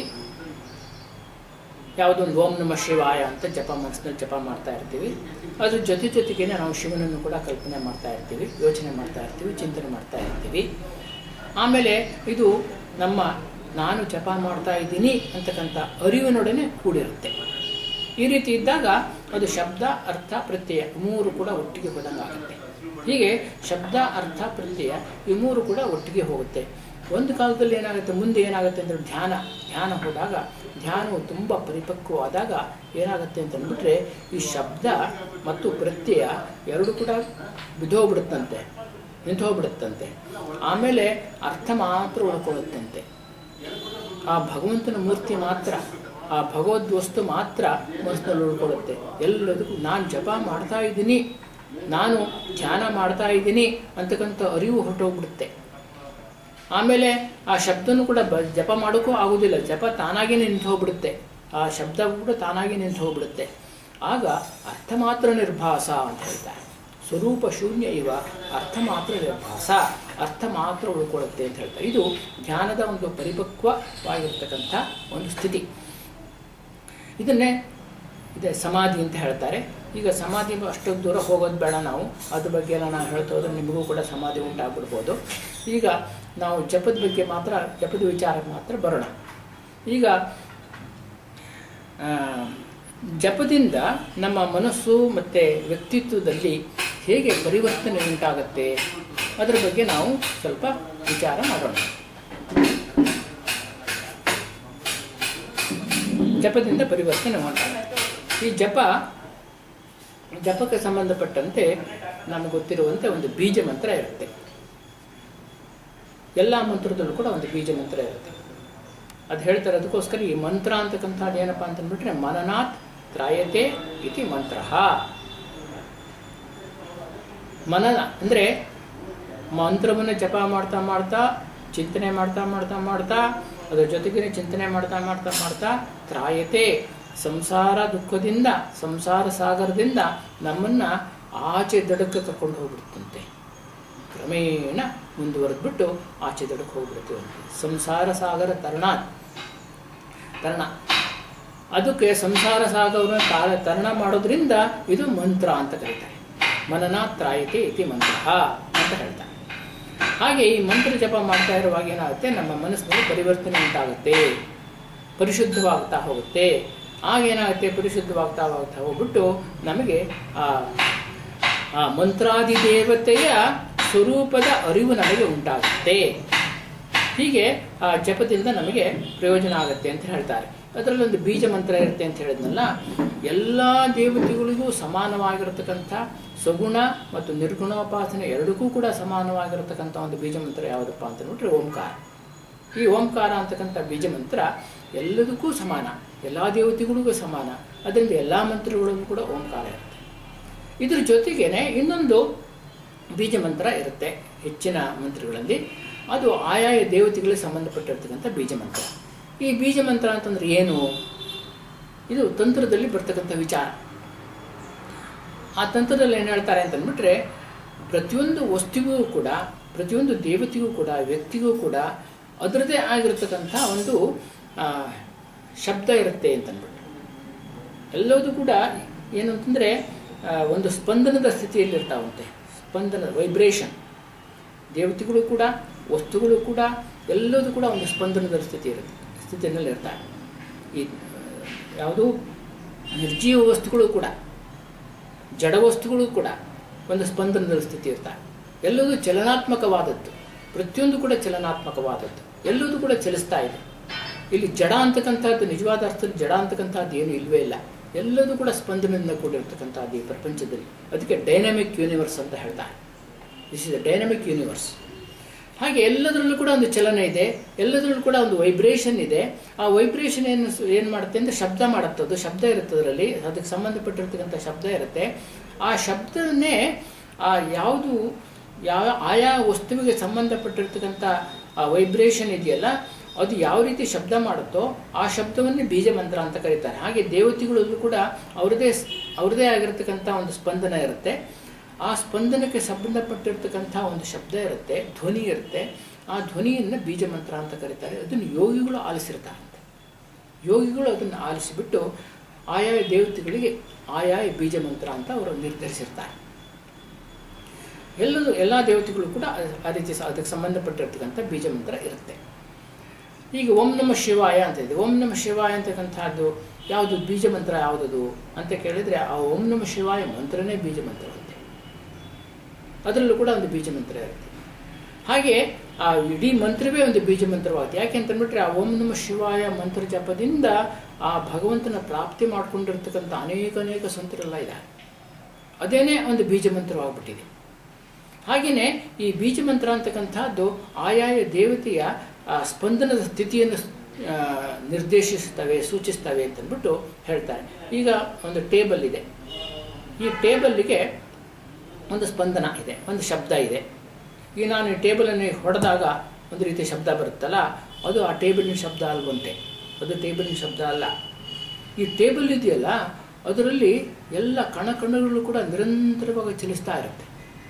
ಯಾವುದೊಂದು ಓಂ ನಮ ಶಿವಾಯ ಅಂತ ಜಪ ಮನಸ್ಸಿನಲ್ಲಿ ಜಪ ಮಾಡ್ತಾ ಇರ್ತೀವಿ ಅದ್ರ ಜೊತೆ ಜೊತೆಗೇನೆ ನಾವು ಶಿವನನ್ನು ಕೂಡ ಕಲ್ಪನೆ ಮಾಡ್ತಾ ಇರ್ತೀವಿ ಯೋಚನೆ ಮಾಡ್ತಾ ಇರ್ತೀವಿ ಚಿಂತನೆ ಮಾಡ್ತಾ ಇರ್ತೀವಿ ಆಮೇಲೆ ಇದು ನಮ್ಮ ನಾನು ಜಪ ಮಾಡ್ತಾ ಇದ್ದೀನಿ ಅಂತಕ್ಕಂಥ ಅರಿವಿನೊಡನೆ ಕೂಡಿರುತ್ತೆ ಈ ರೀತಿ ಇದ್ದಾಗ ಅದು ಶಬ್ದ ಅರ್ಥ ಪ್ರತ್ಯಯ ಮೂರು ಕೂಡ ಒಟ್ಟಿಗೆ ಹೋದಂಗಾಗುತ್ತೆ ಹೀಗೆ ಶಬ್ದ ಅರ್ಥ ಪ್ರತ್ಯಯ ಈ ಮೂರು ಕೂಡ ಒಟ್ಟಿಗೆ ಹೋಗುತ್ತೆ ಒಂದು ಕಾಲದಲ್ಲಿ ಏನಾಗುತ್ತೆ ಮುಂದೆ ಏನಾಗುತ್ತೆ ಅಂದರೆ ಧ್ಯಾನ ಧ್ಯಾನ ಹೋದಾಗ ಧ್ಯಾನವು ತುಂಬ ಪರಿಪಕ್ವವಾದಾಗ ಏನಾಗುತ್ತೆ ಅಂತಂದ್ಬಿಟ್ರೆ ಈ ಶಬ್ದ ಮತ್ತು ಪ್ರತ್ಯಯ ಎರಡು ಕೂಡ ಬಿದ್ದೋಗ್ಬಿಡುತ್ತಂತೆ ನಿಂತೋಗ್ಬಿಡುತ್ತಂತೆ ಆಮೇಲೆ ಅರ್ಥ ಮಾತ್ರ ಉಳ್ಕೊಳ್ಳುತ್ತಂತೆ ಆ ಭಗವಂತನ ಮೂರ್ತಿ ಮಾತ್ರ ಆ ಭಗವದ್ ವಸ್ತು ಮಾತ್ರ ಮನಸ್ಸಿನಲ್ಲಿ ಉಳ್ಕೊಳ್ಳುತ್ತೆ ಎಲ್ಲದಕ್ಕೂ ನಾನು ಜಪ ಮಾಡ್ತಾ ಇದ್ದೀನಿ ನಾನು ಧ್ಯಾನ ಮಾಡ್ತಾ ಇದ್ದೀನಿ ಅಂತಕ್ಕಂಥ ಅರಿವು ಹೊರಟೋಗ್ಬಿಡುತ್ತೆ ಆಮೇಲೆ ಆ ಶಬ್ದನೂ ಕೂಡ ಬ ಜಪ ಮಾಡೋಕ್ಕೂ ಆಗೋದಿಲ್ಲ ಜಪ ತಾನಾಗಿ ನಿಂತು ಹೋಗ್ಬಿಡುತ್ತೆ ಆ ಶಬ್ದ ಕೂಡ ತಾನಾಗಿ ನಿಂತು ಹೋಗ್ಬಿಡುತ್ತೆ ಆಗ ಅರ್ಥ ಮಾತ್ರ ನಿರ್ಭಾಸ ಅಂತ ಹೇಳ್ತಾರೆ ಸ್ವರೂಪ ಶೂನ್ಯ ಇವ ಅರ್ಥ ಮಾತ್ರ ನಿರ್ಭಾಸ ಅರ್ಥ ಮಾತ್ರ ಉಳ್ಕೊಳ್ಳುತ್ತೆ ಅಂತ ಹೇಳ್ತಾರೆ ಇದು ಧ್ಯಾನದ ಒಂದು ಪರಿಪಕ್ವವಾಗಿರ್ತಕ್ಕಂಥ ಒಂದು ಸ್ಥಿತಿ ಇದನ್ನೇ ಇದೆ ಸಮಾಧಿ ಅಂತ ಹೇಳ್ತಾರೆ ಈಗ ಸಮಾಧಿ ಅಷ್ಟೊಂದು ದೂರ ಹೋಗೋದು ಬೇಡ ನಾವು ಅದ್ರ ಬಗ್ಗೆ ಎಲ್ಲ ನಾವು ಹೇಳ್ತಾ ಹೋದ್ರೆ ನಿಮಗೂ ಕೂಡ ಸಮಾಧಿ ಉಂಟಾಗ್ಬಿಡ್ಬೋದು ಈಗ ನಾವು ಜಪದ ಬಗ್ಗೆ ಮಾತ್ರ ಜಪದ ವಿಚಾರಕ್ಕೆ ಮಾತ್ರ ಬರೋಣ ಈಗ ಆ, ಜಪದಿಂದ ನಮ್ಮ ಮನಸ್ಸು ಮತ್ತು ವ್ಯಕ್ತಿತ್ವದಲ್ಲಿ ಹೇಗೆ ಪರಿವರ್ತನೆ ಉಂಟಾಗುತ್ತೆ ಅದರ ಬಗ್ಗೆ ನಾವು ಸ್ವಲ್ಪ ವಿಚಾರ ಮಾಡೋಣ ಜಪದಿಂದ ಪರಿವರ್ತನೆ ಉಂಟಾಗುತ್ತೆ ಈ ಜಪ ಜಪಕ್ಕೆ ಸಂಬಂಧಪಟ್ಟಂತೆ ನಮಗೆ ಗೊತ್ತಿರುವಂತೆ ಒಂದು ಬೀಜ ಮಂತ್ರ ಇರುತ್ತೆ ಎಲ್ಲ ಮಂತ್ರದಲ್ಲೂ ಕೂಡ ಒಂದು ಬೀಜ ಮಂತ್ರ ಇರುತ್ತೆ ಅದು ಹೇಳ್ತಾರೆ ಅದಕ್ಕೋಸ್ಕರ ಈ ಮಂತ್ರ ಅಂತಕ್ಕಂಥದ್ದು ಏನಪ್ಪ ಅಂತಂದ್ಬಿಟ್ರೆ ಮನನಾಥ್ ತ್ರಾಯತೆ ಇತಿ ಮಂತ್ರ ಮನನ ಅಂದರೆ ಮಂತ್ರವನ್ನು ಜಪ ಮಾಡ್ತಾ ಮಾಡ್ತಾ ಚಿಂತನೆ ಮಾಡ್ತಾ ಮಾಡ್ತಾ ಮಾಡ್ತಾ ಅದರ ಜೊತೆಗೆ ಚಿಂತನೆ ಮಾಡ್ತಾ ಮಾಡ್ತಾ ಮಾಡ್ತಾ ತ್ರಾಯತೆ ಸಂಸಾರ ದುಃಖದಿಂದ ಸಂಸಾರ ಸಾಗರದಿಂದ ನಮ್ಮನ್ನು ಆಚೆ ದಡಕ್ಕೆ ಕರ್ಕೊಂಡು ಹೋಗ್ಬಿಡುತ್ತಂತೆ ಕ್ರಮೇಣ ಮುಂದುವರೆದ್ಬಿಟ್ಟು ಆಚೆ ದಡಕ್ಕೆ ಹೋಗ್ಬಿಡ್ತೀವಿ ಸಂಸಾರ ಸಾಗರ ತರಣ ತರಣ ಅದಕ್ಕೆ ಸಂಸಾರ ಸಾಗರವನ್ನು ತಾಳ ತರಣ ಮಾಡೋದ್ರಿಂದ ಇದು ಮಂತ್ರ ಅಂತ ಕರೀತಾರೆ ಮನನ ತ್ರಾಯತೆ ಇತಿ ಮಂತ್ರ ಅಂತ ಹೇಳ್ತಾರೆ ಹಾಗೆ ಈ ಮಂತ್ರ ಜಪ ಮಾಡ್ತಾ ಇರುವಾಗ ಏನಾಗುತ್ತೆ ನಮ್ಮ ಮನಸ್ಸಿನಲ್ಲಿ ಪರಿವರ್ತನೆ ಉಂಟಾಗುತ್ತೆ ಪರಿಶುದ್ಧವಾಗ್ತಾ ಹೋಗುತ್ತೆ ಆಗೇನಾಗುತ್ತೆ ಪರಿಶುದ್ಧವಾಗ್ತಾ ಹೋಗ್ತಾ ಹೋಗ್ಬಿಟ್ಟು ನಮಗೆ ಆ ಆ ಮಂತ್ರಾದಿ ದೇವತೆಯ ಸ್ವರೂಪದ ಅರಿವು ನಮಗೆ ಉಂಟಾಗುತ್ತೆ ಹೀಗೆ ಆ ಜಪದಿಂದ ನಮಗೆ ಪ್ರಯೋಜನ ಆಗುತ್ತೆ ಅಂತ ಹೇಳ್ತಾರೆ ಅದರಲ್ಲಿ ಒಂದು ಬೀಜ ಮಂತ್ರ ಇರುತ್ತೆ ಅಂತ ಹೇಳಿದ್ನಲ್ಲ ಎಲ್ಲ ದೇವತೆಗಳಿಗೂ ಸಮಾನವಾಗಿರತಕ್ಕಂಥ ಸಗುಣ ಮತ್ತು ನಿರ್ಗುಣೋಪಾಸನೆ ಎರಡಕ್ಕೂ ಕೂಡ ಸಮಾನವಾಗಿರತಕ್ಕಂಥ ಒಂದು ಬೀಜ ಮಂತ್ರ ಯಾವುದಪ್ಪ ಅಂತ ನೋಡ್ರೆ ಓಂಕಾರ ಈ ಓಂಕಾರ ಅಂತಕ್ಕಂಥ ಬೀಜ ಮಂತ್ರ ಎಲ್ಲದಕ್ಕೂ ಸಮಾನ ಎಲ್ಲ ದೇವತೆಗಳಿಗೂ ಸಮಾನ ಅದರಿಂದ ಎಲ್ಲ ಮಂತ್ರಗಳಿಗೂ ಕೂಡ ಓಂಕಾರ ಇರುತ್ತೆ ಇದ್ರ ಜೊತೆಗೇನೆ ಇನ್ನೊಂದು ಬೀಜ ಮಂತ್ರ ಇರುತ್ತೆ ಹೆಚ್ಚಿನ ಮಂತ್ರಗಳಲ್ಲಿ ಅದು ಆಯಾಯ ದೇವತೆಗಳಿಗೆ ಸಂಬಂಧಪಟ್ಟಿರ್ತಕ್ಕಂಥ ಬೀಜ ಮಂತ್ರ ಈ ಬೀಜ ಮಂತ್ರ ಅಂತಂದ್ರೆ ಏನು ಇದು ತಂತ್ರದಲ್ಲಿ ಬರ್ತಕ್ಕಂಥ ವಿಚಾರ ಆ ತಂತ್ರದಲ್ಲಿ ಏನು ಹೇಳ್ತಾರೆ ಅಂತಂದ್ಬಿಟ್ರೆ ಪ್ರತಿಯೊಂದು ವಸ್ತುವಿಗೂ ಕೂಡ ಪ್ರತಿಯೊಂದು ದೇವತೆಗೂ ಕೂಡ ವ್ಯಕ್ತಿಗೂ ಕೂಡ ಅದರದೇ ಆಗಿರತಕ್ಕಂಥ ಒಂದು ಆ, ಶಬ್ದ ಇರುತ್ತೆ ಅಂತಂದ್ಬಿಟ್ಟು ಎಲ್ಲದೂ ಕೂಡ ಏನು ಅಂತಂದರೆ ಒಂದು ಸ್ಪಂದನದ ಸ್ಥಿತಿಯಲ್ಲಿ ಇರ್ತಾವಂತೆ ಸ್ಪಂದನ ವೈಬ್ರೇಷನ್ ದೇವತೆಗಳು ಕೂಡ ವಸ್ತುಗಳು ಕೂಡ ಎಲ್ಲದೂ ಕೂಡ ಒಂದು ಸ್ಪಂದನದ ಸ್ಥಿತಿ ಇರುತ್ತೆ ಸ್ಥಿತಿಯಲ್ಲಿ ಇರ್ತಾರೆ ಈ ಯಾವುದು ನಿರ್ಜೀವ ವಸ್ತುಗಳು ಕೂಡ ಜಡ ವಸ್ತುಗಳು ಕೂಡ ಒಂದು ಸ್ಪಂದನದ ಸ್ಥಿತಿ ಇರ್ತಾರೆ ಎಲ್ಲದೂ ಚಲನಾತ್ಮಕವಾದದ್ದು ಪ್ರತಿಯೊಂದು ಕೂಡ ಚಲನಾತ್ಮಕವಾದದ್ದು ಎಲ್ಲದೂ ಕೂಡ ಚಲಿಸ್ತಾ ಇದೆ ಇಲ್ಲಿ ಜಡ ಅಂತಕ್ಕಂಥದ್ದು ನಿಜವಾದ ಅರ್ಥದಲ್ಲಿ ಜಡ ಅಂತಕ್ಕಂಥದ್ದು ಏನು ಇಲ್ವೇ ಇಲ್ಲ ಎಲ್ಲದೂ ಕೂಡ ಸ್ಪಂದನದಿಂದ ಕೂಡಿರ್ತಕ್ಕಂಥದ್ದು ಈ ಪ್ರಪಂಚದಲ್ಲಿ ಅದಕ್ಕೆ ಡೈನಾಮಿಕ್ ಯೂನಿವರ್ಸ್ ಅಂತ ಹೇಳ್ತಾರೆ this is a dynamic universe ಹಾಗೆ ಎಲ್ಲದರಲ್ಲೂ ಕೂಡ ಒಂದು ಚಲನೆ ಇದೆ ಎಲ್ಲದರಲ್ಲೂ ಕೂಡ ಒಂದು ವೈಬ್ರೇಷನ್ ಇದೆ ಆ ವೈಬ್ರೇಷನ್ ಏನು ಏನು ಮಾಡುತ್ತೆ ಅಂದರೆ ಶಬ್ದ ಮಾಡುತ್ತೆ ಅದು ಶಬ್ದ ಇರುತ್ತೆ ಅದರಲ್ಲಿ ಅದಕ್ಕೆ ಸಂಬಂಧಪಟ್ಟಿರ್ತಕ್ಕಂಥ ಶಬ್ದ ಇರುತ್ತೆ ಆ ಶಬ್ದವನ್ನೇ ಆ ಯಾವುದು ಯಾವ ಆಯಾ ವಸ್ತುವಿಗೆ ಸಂಬಂಧಪಟ್ಟಿರ್ತಕ್ಕಂಥ ಆ ವೈಬ್ರೇಷನ್ ಇದೆಯಲ್ಲ ಅದು ಯಾವ ರೀತಿ ಶಬ್ದ ಮಾಡುತ್ತೋ ಆ ಶಬ್ದವನ್ನೇ ಬೀಜ ಮಂತ್ರ ಅಂತ ಕರೀತಾರೆ ಹಾಗೆ ದೇವತೆಗಳಲ್ಲೂ ಕೂಡ ಅವ್ರದೇ ಅವ್ರದೇ ಆಗಿರತಕ್ಕಂಥ ಒಂದು ಸ್ಪಂದನ ಇರುತ್ತೆ ಆ ಸ್ಪಂದನಕ್ಕೆ ಸಂಬಂಧಪಟ್ಟಿರ್ತಕ್ಕಂಥ ಒಂದು ಶಬ್ದ ಇರುತ್ತೆ ಧ್ವನಿ ಇರುತ್ತೆ ಆ ಧ್ವನಿಯನ್ನು ಬೀಜ ಮಂತ್ರ ಅಂತ ಕರೀತಾರೆ ಅದನ್ನು ಯೋಗಿಗಳು ಆಲಿಸಿರ್ತಾರಂತೆ ಯೋಗಿಗಳು ಅದನ್ನು ಆಲಿಸಿಬಿಟ್ಟು ಆಯಾ ದೇವತೆಗಳಿಗೆ ಆಯಾ ಬೀಜ ಮಂತ್ರ ಅಂತ ಅವರು ನಿರ್ಧರಿಸಿರ್ತಾರೆ ಎಲ್ಲರೂ ಎಲ್ಲ ದೇವತೆಗಳು ಕೂಡ ಅದ್- ಆ ರೀತಿ ಸ- ಅದಕ್ಕೆ ಸಂಬಂಧಪಟ್ಟಿರ್ತಕ್ಕಂಥ ಬೀಜ ಮಂತ್ರ ಇರುತ್ತೆ ಈಗ ಓಂ ನಮ ಶಿವಾಯ ಅಂತ ಇದೆ ಓಂ ನಮ ಶಿವಾಯ ಅಂತಕ್ಕಂಥದ್ದು ಯಾವುದು ಬೀಜ ಮಂತ್ರ ಯಾವುದದು ಅಂತ ಕೇಳಿದರೆ ಆ ಓಂ ನಮ ಶಿವಾಯ ಮಂತ್ರನೇ ಬೀಜ ಮಂತ್ರ ಅಂತೆ ಅದರಲ್ಲೂ ಕೂಡ ಒಂದು ಬೀಜ ಮಂತ್ರ ಇರುತ್ತೆ ಹಾಗೆ ಆ ಇಡೀ ಮಂತ್ರವೇ ಒಂದು ಬೀಜ ಮಂತ್ರವಾಗುತ್ತೆ ಯಾಕೆ ಅಂತಂದ್ಬಿಟ್ರೆ ಆ ಓಂ ನಮ ಶಿವಾಯ ಮಂತ್ರ ಜಪದಿಂದ ಆ ಭಗವಂತನ ಪ್ರಾಪ್ತಿ ಮಾಡ್ಕೊಂಡಿರ್ತಕ್ಕಂಥ ಅನೇಕ ಅನೇಕ ಸಂತರೆಲ್ಲ ಇದ್ದಾರೆ ಅದೇನೇ ಒಂದು ಬೀಜ ಮಂತ್ರವಾಗ್ಬಿಟ್ಟಿದೆ ಹಾಗೆಯೇ ಈ ಬೀಜ ಮಂತ್ರ ಅಂತಕ್ಕಂಥದ್ದು ಆಯಾಯ ದೇವತೆಯ ಆ, ಸ್ಪಂದನದ ಸ್ಥಿತಿಯನ್ನು ಆ, ನಿರ್ದೇಶಿಸ್ತವೆ ಸೂಚಿಸ್ತವೆ ಅಂತಂದ್ಬಿಟ್ಟು ಹೇಳ್ತಾರೆ ಈಗ ಒಂದು ಟೇಬಲ್ ಇದೆ ಈ ಟೇಬಲ್ಲಿಗೆ ಒಂದು ಸ್ಪಂದನ ಇದೆ ಒಂದು ಶಬ್ದ ಇದೆ ಈಗ ನಾನು ಈ ಟೇಬಲನ್ನು ಹೊಡೆದಾಗ ಒಂದು ರೀತಿ ಶಬ್ದ ಬರುತ್ತಲ್ಲ ಅದು ಆ ಟೇಬಲಿನ ಶಬ್ದ ಅಲ್ವಂತೆ ಅದು ಟೇಬಲಿನ ಶಬ್ದ ಅಲ್ಲ ಈ ಟೇಬಲ್ ಇದೆಯಲ್ಲ ಅದರಲ್ಲಿ ಎಲ್ಲ ಕಣಕಣಗಳು ಕೂಡ ನಿರಂತರವಾಗಿ ಚಲಿಸ್ತಾ ಇರುತ್ತೆ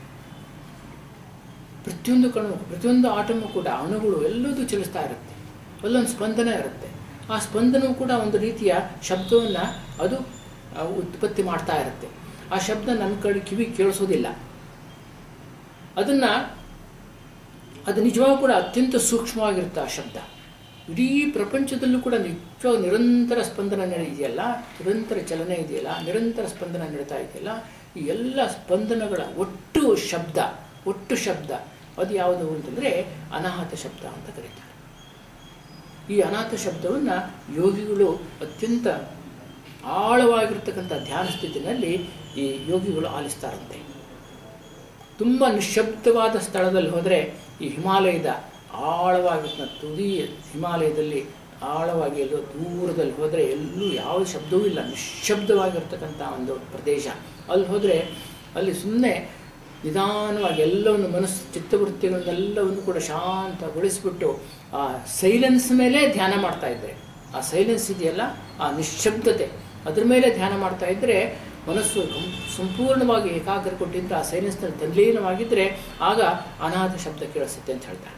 ಪ್ರತಿಯೊಂದು ಕಣು ಪ್ರತಿಯೊಂದು ಆಟಮು ಕೂಡ ಅಣುಗಳು ಎಲ್ಲದೂ ಚಲಿಸ್ತಾ ಇರುತ್ತೆ ಅಲ್ಲೊಂದು ಸ್ಪಂದನ ಇರುತ್ತೆ ಆ ಸ್ಪಂದನವು ಕೂಡ ಒಂದು ರೀತಿಯ ಶಬ್ದವನ್ನು ಅದು ಆ, ಉತ್ಪತ್ತಿ ಮಾಡ್ತಾ ಇರುತ್ತೆ ಆ ಶಬ್ದ ನನ್ನ ಕಡೆ ಕಿವಿ ಕೇಳಿಸೋದಿಲ್ಲ ಅದನ್ನು ಅದು ನಿಜವಾಗೂ ಕೂಡ ಅತ್ಯಂತ ಸೂಕ್ಷ್ಮವಾಗಿರುತ್ತೆ ಆ ಶಬ್ದ ಇಡೀ ಪ್ರಪಂಚದಲ್ಲೂ ಕೂಡ ನಿಜವಾಗ ನಿರಂತರ ಸ್ಪಂದನ ನಡೆಯಿದೆಯಲ್ಲ ನಿರಂತರ ಚಲನೆ ಇದೆಯಲ್ಲ ನಿರಂತರ ಸ್ಪಂದನ ನಡೀತಾ ಇದೆಯಲ್ಲ ಈ ಎಲ್ಲ ಸ್ಪಂದನಗಳ ಒಟ್ಟು ಶಬ್ದ ಒಟ್ಟು ಶಬ್ದ ಅದು ಯಾವುದು ಅಂತಂದರೆ ಅನಾಹತ ಶಬ್ದ ಅಂತ ಕರೀತಾರೆ ಈ ಅನಾಥ ಶಬ್ದವನ್ನು ಯೋಗಿಗಳು ಅತ್ಯಂತ ಆಳವಾಗಿರ್ತಕ್ಕಂಥ ಧ್ಯಾನ ಸ್ಥಿತಿನಲ್ಲಿ ಈ ಯೋಗಿಗಳು ಆಲಿಸ್ತಾರಂತೆ ತುಂಬ ನಿಶ್ಶಬ್ದವಾದ ಸ್ಥಳದಲ್ಲಿ ಹೋದರೆ ಈ ಹಿಮಾಲಯದ ಆಳವಾಗಿನ ತುದಿ ಹಿಮಾಲಯದಲ್ಲಿ ಆಳವಾಗಿ ಎಲ್ಲೋ ದೂರದಲ್ಲಿ ಹೋದರೆ ಎಲ್ಲೂ ಯಾವ ಶಬ್ದವೂ ಇಲ್ಲ ನಿಶ್ಶಬ್ದವಾಗಿರ್ತಕ್ಕಂಥ ಒಂದು ಪ್ರದೇಶ ಅಲ್ಲಿ ಹೋದರೆ ಅಲ್ಲಿ ಸುಮ್ಮನೆ ನಿಧಾನವಾಗಿ ಎಲ್ಲವನ್ನು ಮನಸ್ಸು ಚಿತ್ತವೃತ್ತಿಗಳನ್ನೆಲ್ಲವನ್ನು ಕೂಡ ಶಾಂತಗೊಳಿಸ್ಬಿಟ್ಟು ಆ ಸೈಲೆನ್ಸ್ ಮೇಲೆ ಧ್ಯಾನ ಮಾಡ್ತಾ ಇದ್ದಾರೆ ಆ ಸೈಲೆನ್ಸ್ ಇದೆಯಲ್ಲ ಆ ನಿಶ್ಶಬ್ದತೆ ಅದ್ರ ಮೇಲೆ ಧ್ಯಾನ ಮಾಡ್ತಾ ಇದ್ದರೆ ಮನಸ್ಸು ಗಂ- ಸಂಪೂರ್ಣವಾಗಿ ಏಕಾಗ್ರ ಕೊಟ್ಟಿದ್ರೆ ಆ ಸೈಲೆನ್ಸ್ನಲ್ಲಿ ತಲ್ಲೀನವಾಗಿದ್ದರೆ ಆಗ ಅನಾಥ ಶಬ್ದ ಕೇಳಿಸುತ್ತೆ ಅಂತ ಹೇಳ್ತಾರೆ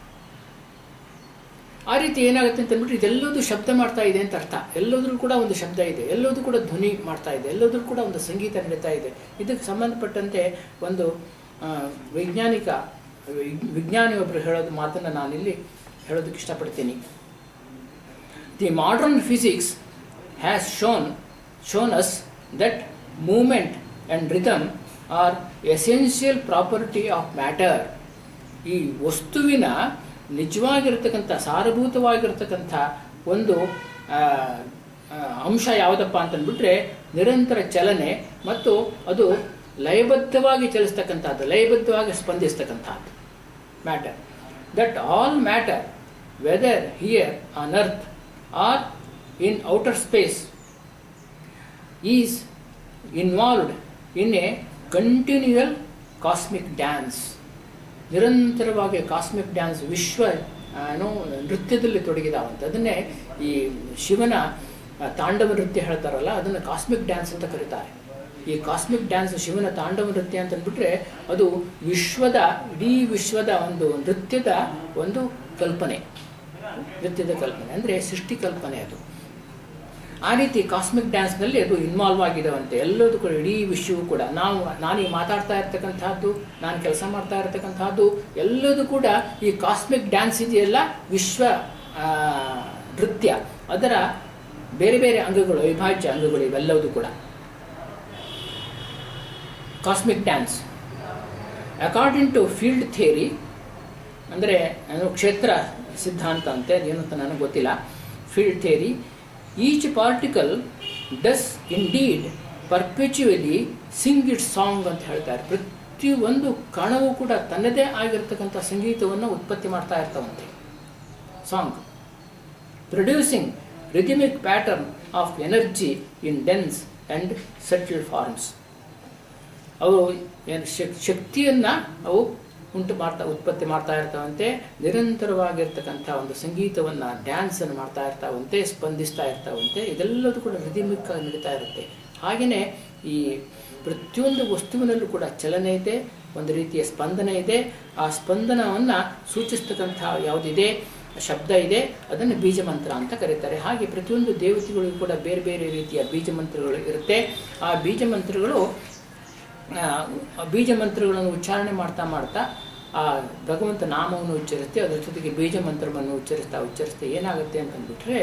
ಆ ರೀತಿ ಏನಾಗುತ್ತೆ ಅಂತ ಅಂದ್ಬಿಟ್ಟು ಇದೆಲ್ಲದೂ ಶಬ್ದ ಮಾಡ್ತಾ ಇದೆ ಅಂತ ಅರ್ಥ ಎಲ್ಲದ್ರೂ ಕೂಡ ಒಂದು ಶಬ್ದ ಇದೆ ಎಲ್ಲದೂ ಕೂಡ ಧ್ವನಿ ಮಾಡ್ತಾ ಇದೆ ಎಲ್ಲದ್ರೂ ಕೂಡ ಒಂದು ಸಂಗೀತ ನಡೀತಾ ಇದೆ ಇದಕ್ಕೆ ಸಂಬಂಧಪಟ್ಟಂತೆ ಒಂದು ಆ, ವೈಜ್ಞಾನಿಕ ವಿಗ್- ವಿಜ್ಞಾನಿ ಒಬ್ಬರು ಹೇಳೋದು ಮಾತನ್ನು ನಾನಿಲ್ಲಿ ಹೇಳೋದಕ್ಕೆ ಇಷ್ಟಪಡ್ತೀನಿ the modern physics has shown shown us that movement and rhythm are essential property of matter ಈ ವಸ್ತುವಿನ ನಿಜವಾಗಿರ್ತಕ್ಕಂಥ ಸಾರಭೂತವಾಗಿರ್ತಕ್ಕಂಥ ಒಂದು ಆ, ಆ, ಅಂಶ ಯಾವುದಪ್ಪ ಅಂತಂದ್ಬಿಟ್ರೆ ನಿರಂತರ ಚಲನೆ ಮತ್ತು ಅದು ಲಯಬದ್ಧವಾಗಿ ಚಲಿಸ್ತಕ್ಕಂಥದ್ದು ಲಯಬದ್ಧವಾಗಿ ಸ್ಪಂದಿಸ್ತಕ್ಕಂಥದ್ದು matter that all matter whether here on earth or in outer space is involved in a continual cosmic dance ನಿರಂತರವಾಗಿ ಕಾಸ್ಮಿಕ್ ಡ್ಯಾನ್ಸ್ ವಿಶ್ವ ಆ, ಏನೋ ನೃತ್ಯದಲ್ಲಿ ತೊಡಗಿದಾವಂತೆ ಅದನ್ನೇ ಈ ಶಿವನ ಆ, ತಾಂಡವ ನೃತ್ಯ ಹೇಳ್ತಾರಲ್ಲ ಅದನ್ನು ಕಾಸ್ಮಿಕ್ ಡ್ಯಾನ್ಸ್ ಅಂತ ಕರೀತಾರೆ ಈ ಕಾಸ್ಮಿಕ್ ಡ್ಯಾನ್ಸ್ ಶಿವನ ತಾಂಡವ ನೃತ್ಯ ಅಂತ ಅಂದ್ಬಿಟ್ರೆ ಅದು ವಿಶ್ವದ ಇಡೀ ವಿಶ್ವದ ಒಂದು ನೃತ್ಯದ ಒಂದು ಕಲ್ಪನೆ ನೃತ್ಯದ ಕಲ್ಪನೆ ಅಂದರೆ ಸೃಷ್ಟಿ ಕಲ್ಪನೆ ಅದು ಆ ರೀತಿ ಕಾಸ್ಮಿಕ್ ಡ್ಯಾನ್ಸ್ನಲ್ಲಿ ಅದು ಇನ್ವಾಲ್ವ್ ಆಗಿದಾವಂತೆ ಎಲ್ಲದೂ ಕೂಡ ಇಡೀ ವಿಶ್ವವು ಕೂಡ ನಾವು ನಾನೀಗ ಮಾತಾಡ್ತಾ ಇರ್ತಕ್ಕಂಥದ್ದು ನಾನು ಕೆಲಸ ಮಾಡ್ತಾ ಇರ್ತಕ್ಕಂಥದ್ದು ಎಲ್ಲದೂ ಕೂಡ ಈ ಕಾಸ್ಮಿಕ್ ಡ್ಯಾನ್ಸ್ ಇದೆಯಲ್ಲ ವಿಶ್ವ ಆ, ನೃತ್ಯ ಅದರ ಬೇರೆ ಬೇರೆ ಅಂಗಗಳು ಅವಿಭಾಜ್ಯ ಅಂಗಗಳು ಇವೆಲ್ಲವೂ ಕೂಡ cosmic dance according to field theory ಅಂದರೆ ಏನು ಕ್ಷೇತ್ರ ಸಿದ್ಧಾಂತ ಅಂತೆ ಅದೇನಂತ ನನಗೆ ಗೊತ್ತಿಲ್ಲ field theory each particle does indeed perpetually sing it song ಅಂತ ಹೇಳ್ತಾರೆ ಪ್ರತಿಯೊಂದು ಕಣವು ಕೂಡ ತನ್ನದೇ ಆಗಿರ್ತಕ್ಕಂಥ ಸಂಗೀತವನ್ನು ಉತ್ಪತ್ತಿ ಮಾಡ್ತಾ ಇರ್ತಾವಂತೆ song producing rhythmic pattern of energy in dense and subtle forms ಅವು ಏನು ಶಕ್- ಶಕ್ತಿಯನ್ನ ಅವು ಉಂಟು ಮಾಡ್ತಾ ಉತ್ಪತ್ತಿ ಮಾಡ್ತಾ ಇರ್ತಾವಂತೆ ನಿರಂತರವಾಗಿರ್ತಕ್ಕಂಥ ಒಂದು ಸಂಗೀತವನ್ನ ಡ್ಯಾನ್ಸ್ ಅನ್ನು ಮಾಡ್ತಾ ಇರ್ತಾವಂತೆ ಸ್ಪಂದಿಸ್ತಾ ಇರ್ತಾವಂತೆ ಇದೆಲ್ಲದೂ ಕೂಡ ರಿದಿಮಿಕ್ ಆಗಿ ನಡೀತಾ ಇರುತ್ತೆ ಹಾಗೆಯೇ ಈ ಪ್ರತಿಯೊಂದು ವಸ್ತುವಿನಲ್ಲೂ ಕೂಡ ಚಲನೆ ಇದೆ ಒಂದು ರೀತಿಯ ಸ್ಪಂದನೆ ಇದೆ ಆ ಸ್ಪಂದನವನ್ನ ಸೂಚಿಸ್ತಕ್ಕಂಥ ಯಾವುದಿದೆ ಶಬ್ದ ಇದೆ ಅದನ್ನು ಬೀಜ ಮಂತ್ರ ಅಂತ ಕರೀತಾರೆ ಹಾಗೆ ಪ್ರತಿಯೊಂದು ದೇವತೆಗಳಿಗೂ ಕೂಡ ಬೇರೆ ಬೇರೆ ರೀತಿಯ ಬೀಜ ಮಂತ್ರಗಳು ಇರುತ್ತೆ ಆ ಬೀಜ ಮಂತ್ರಗಳು ಆ ಬೀಜ ಮಂತ್ರಗಳನ್ನು ಉಚ್ಚಾರಣೆ ಮಾಡ್ತಾ ಮಾಡ್ತಾ ಆ ಭಗವಂತ ನಾಮವನ್ನು ಉಚ್ಚರಿಸ್ತೆ ಅದರ ಜೊತೆಗೆ ಬೀಜ ಮಂತ್ರವನ್ನು ಉಚ್ಚರಿಸ್ತಾ ಉಚ್ಚರಿಸ್ತಾ ಏನಾಗುತ್ತೆ ಅಂತಂದ್ಬಿಟ್ರೆ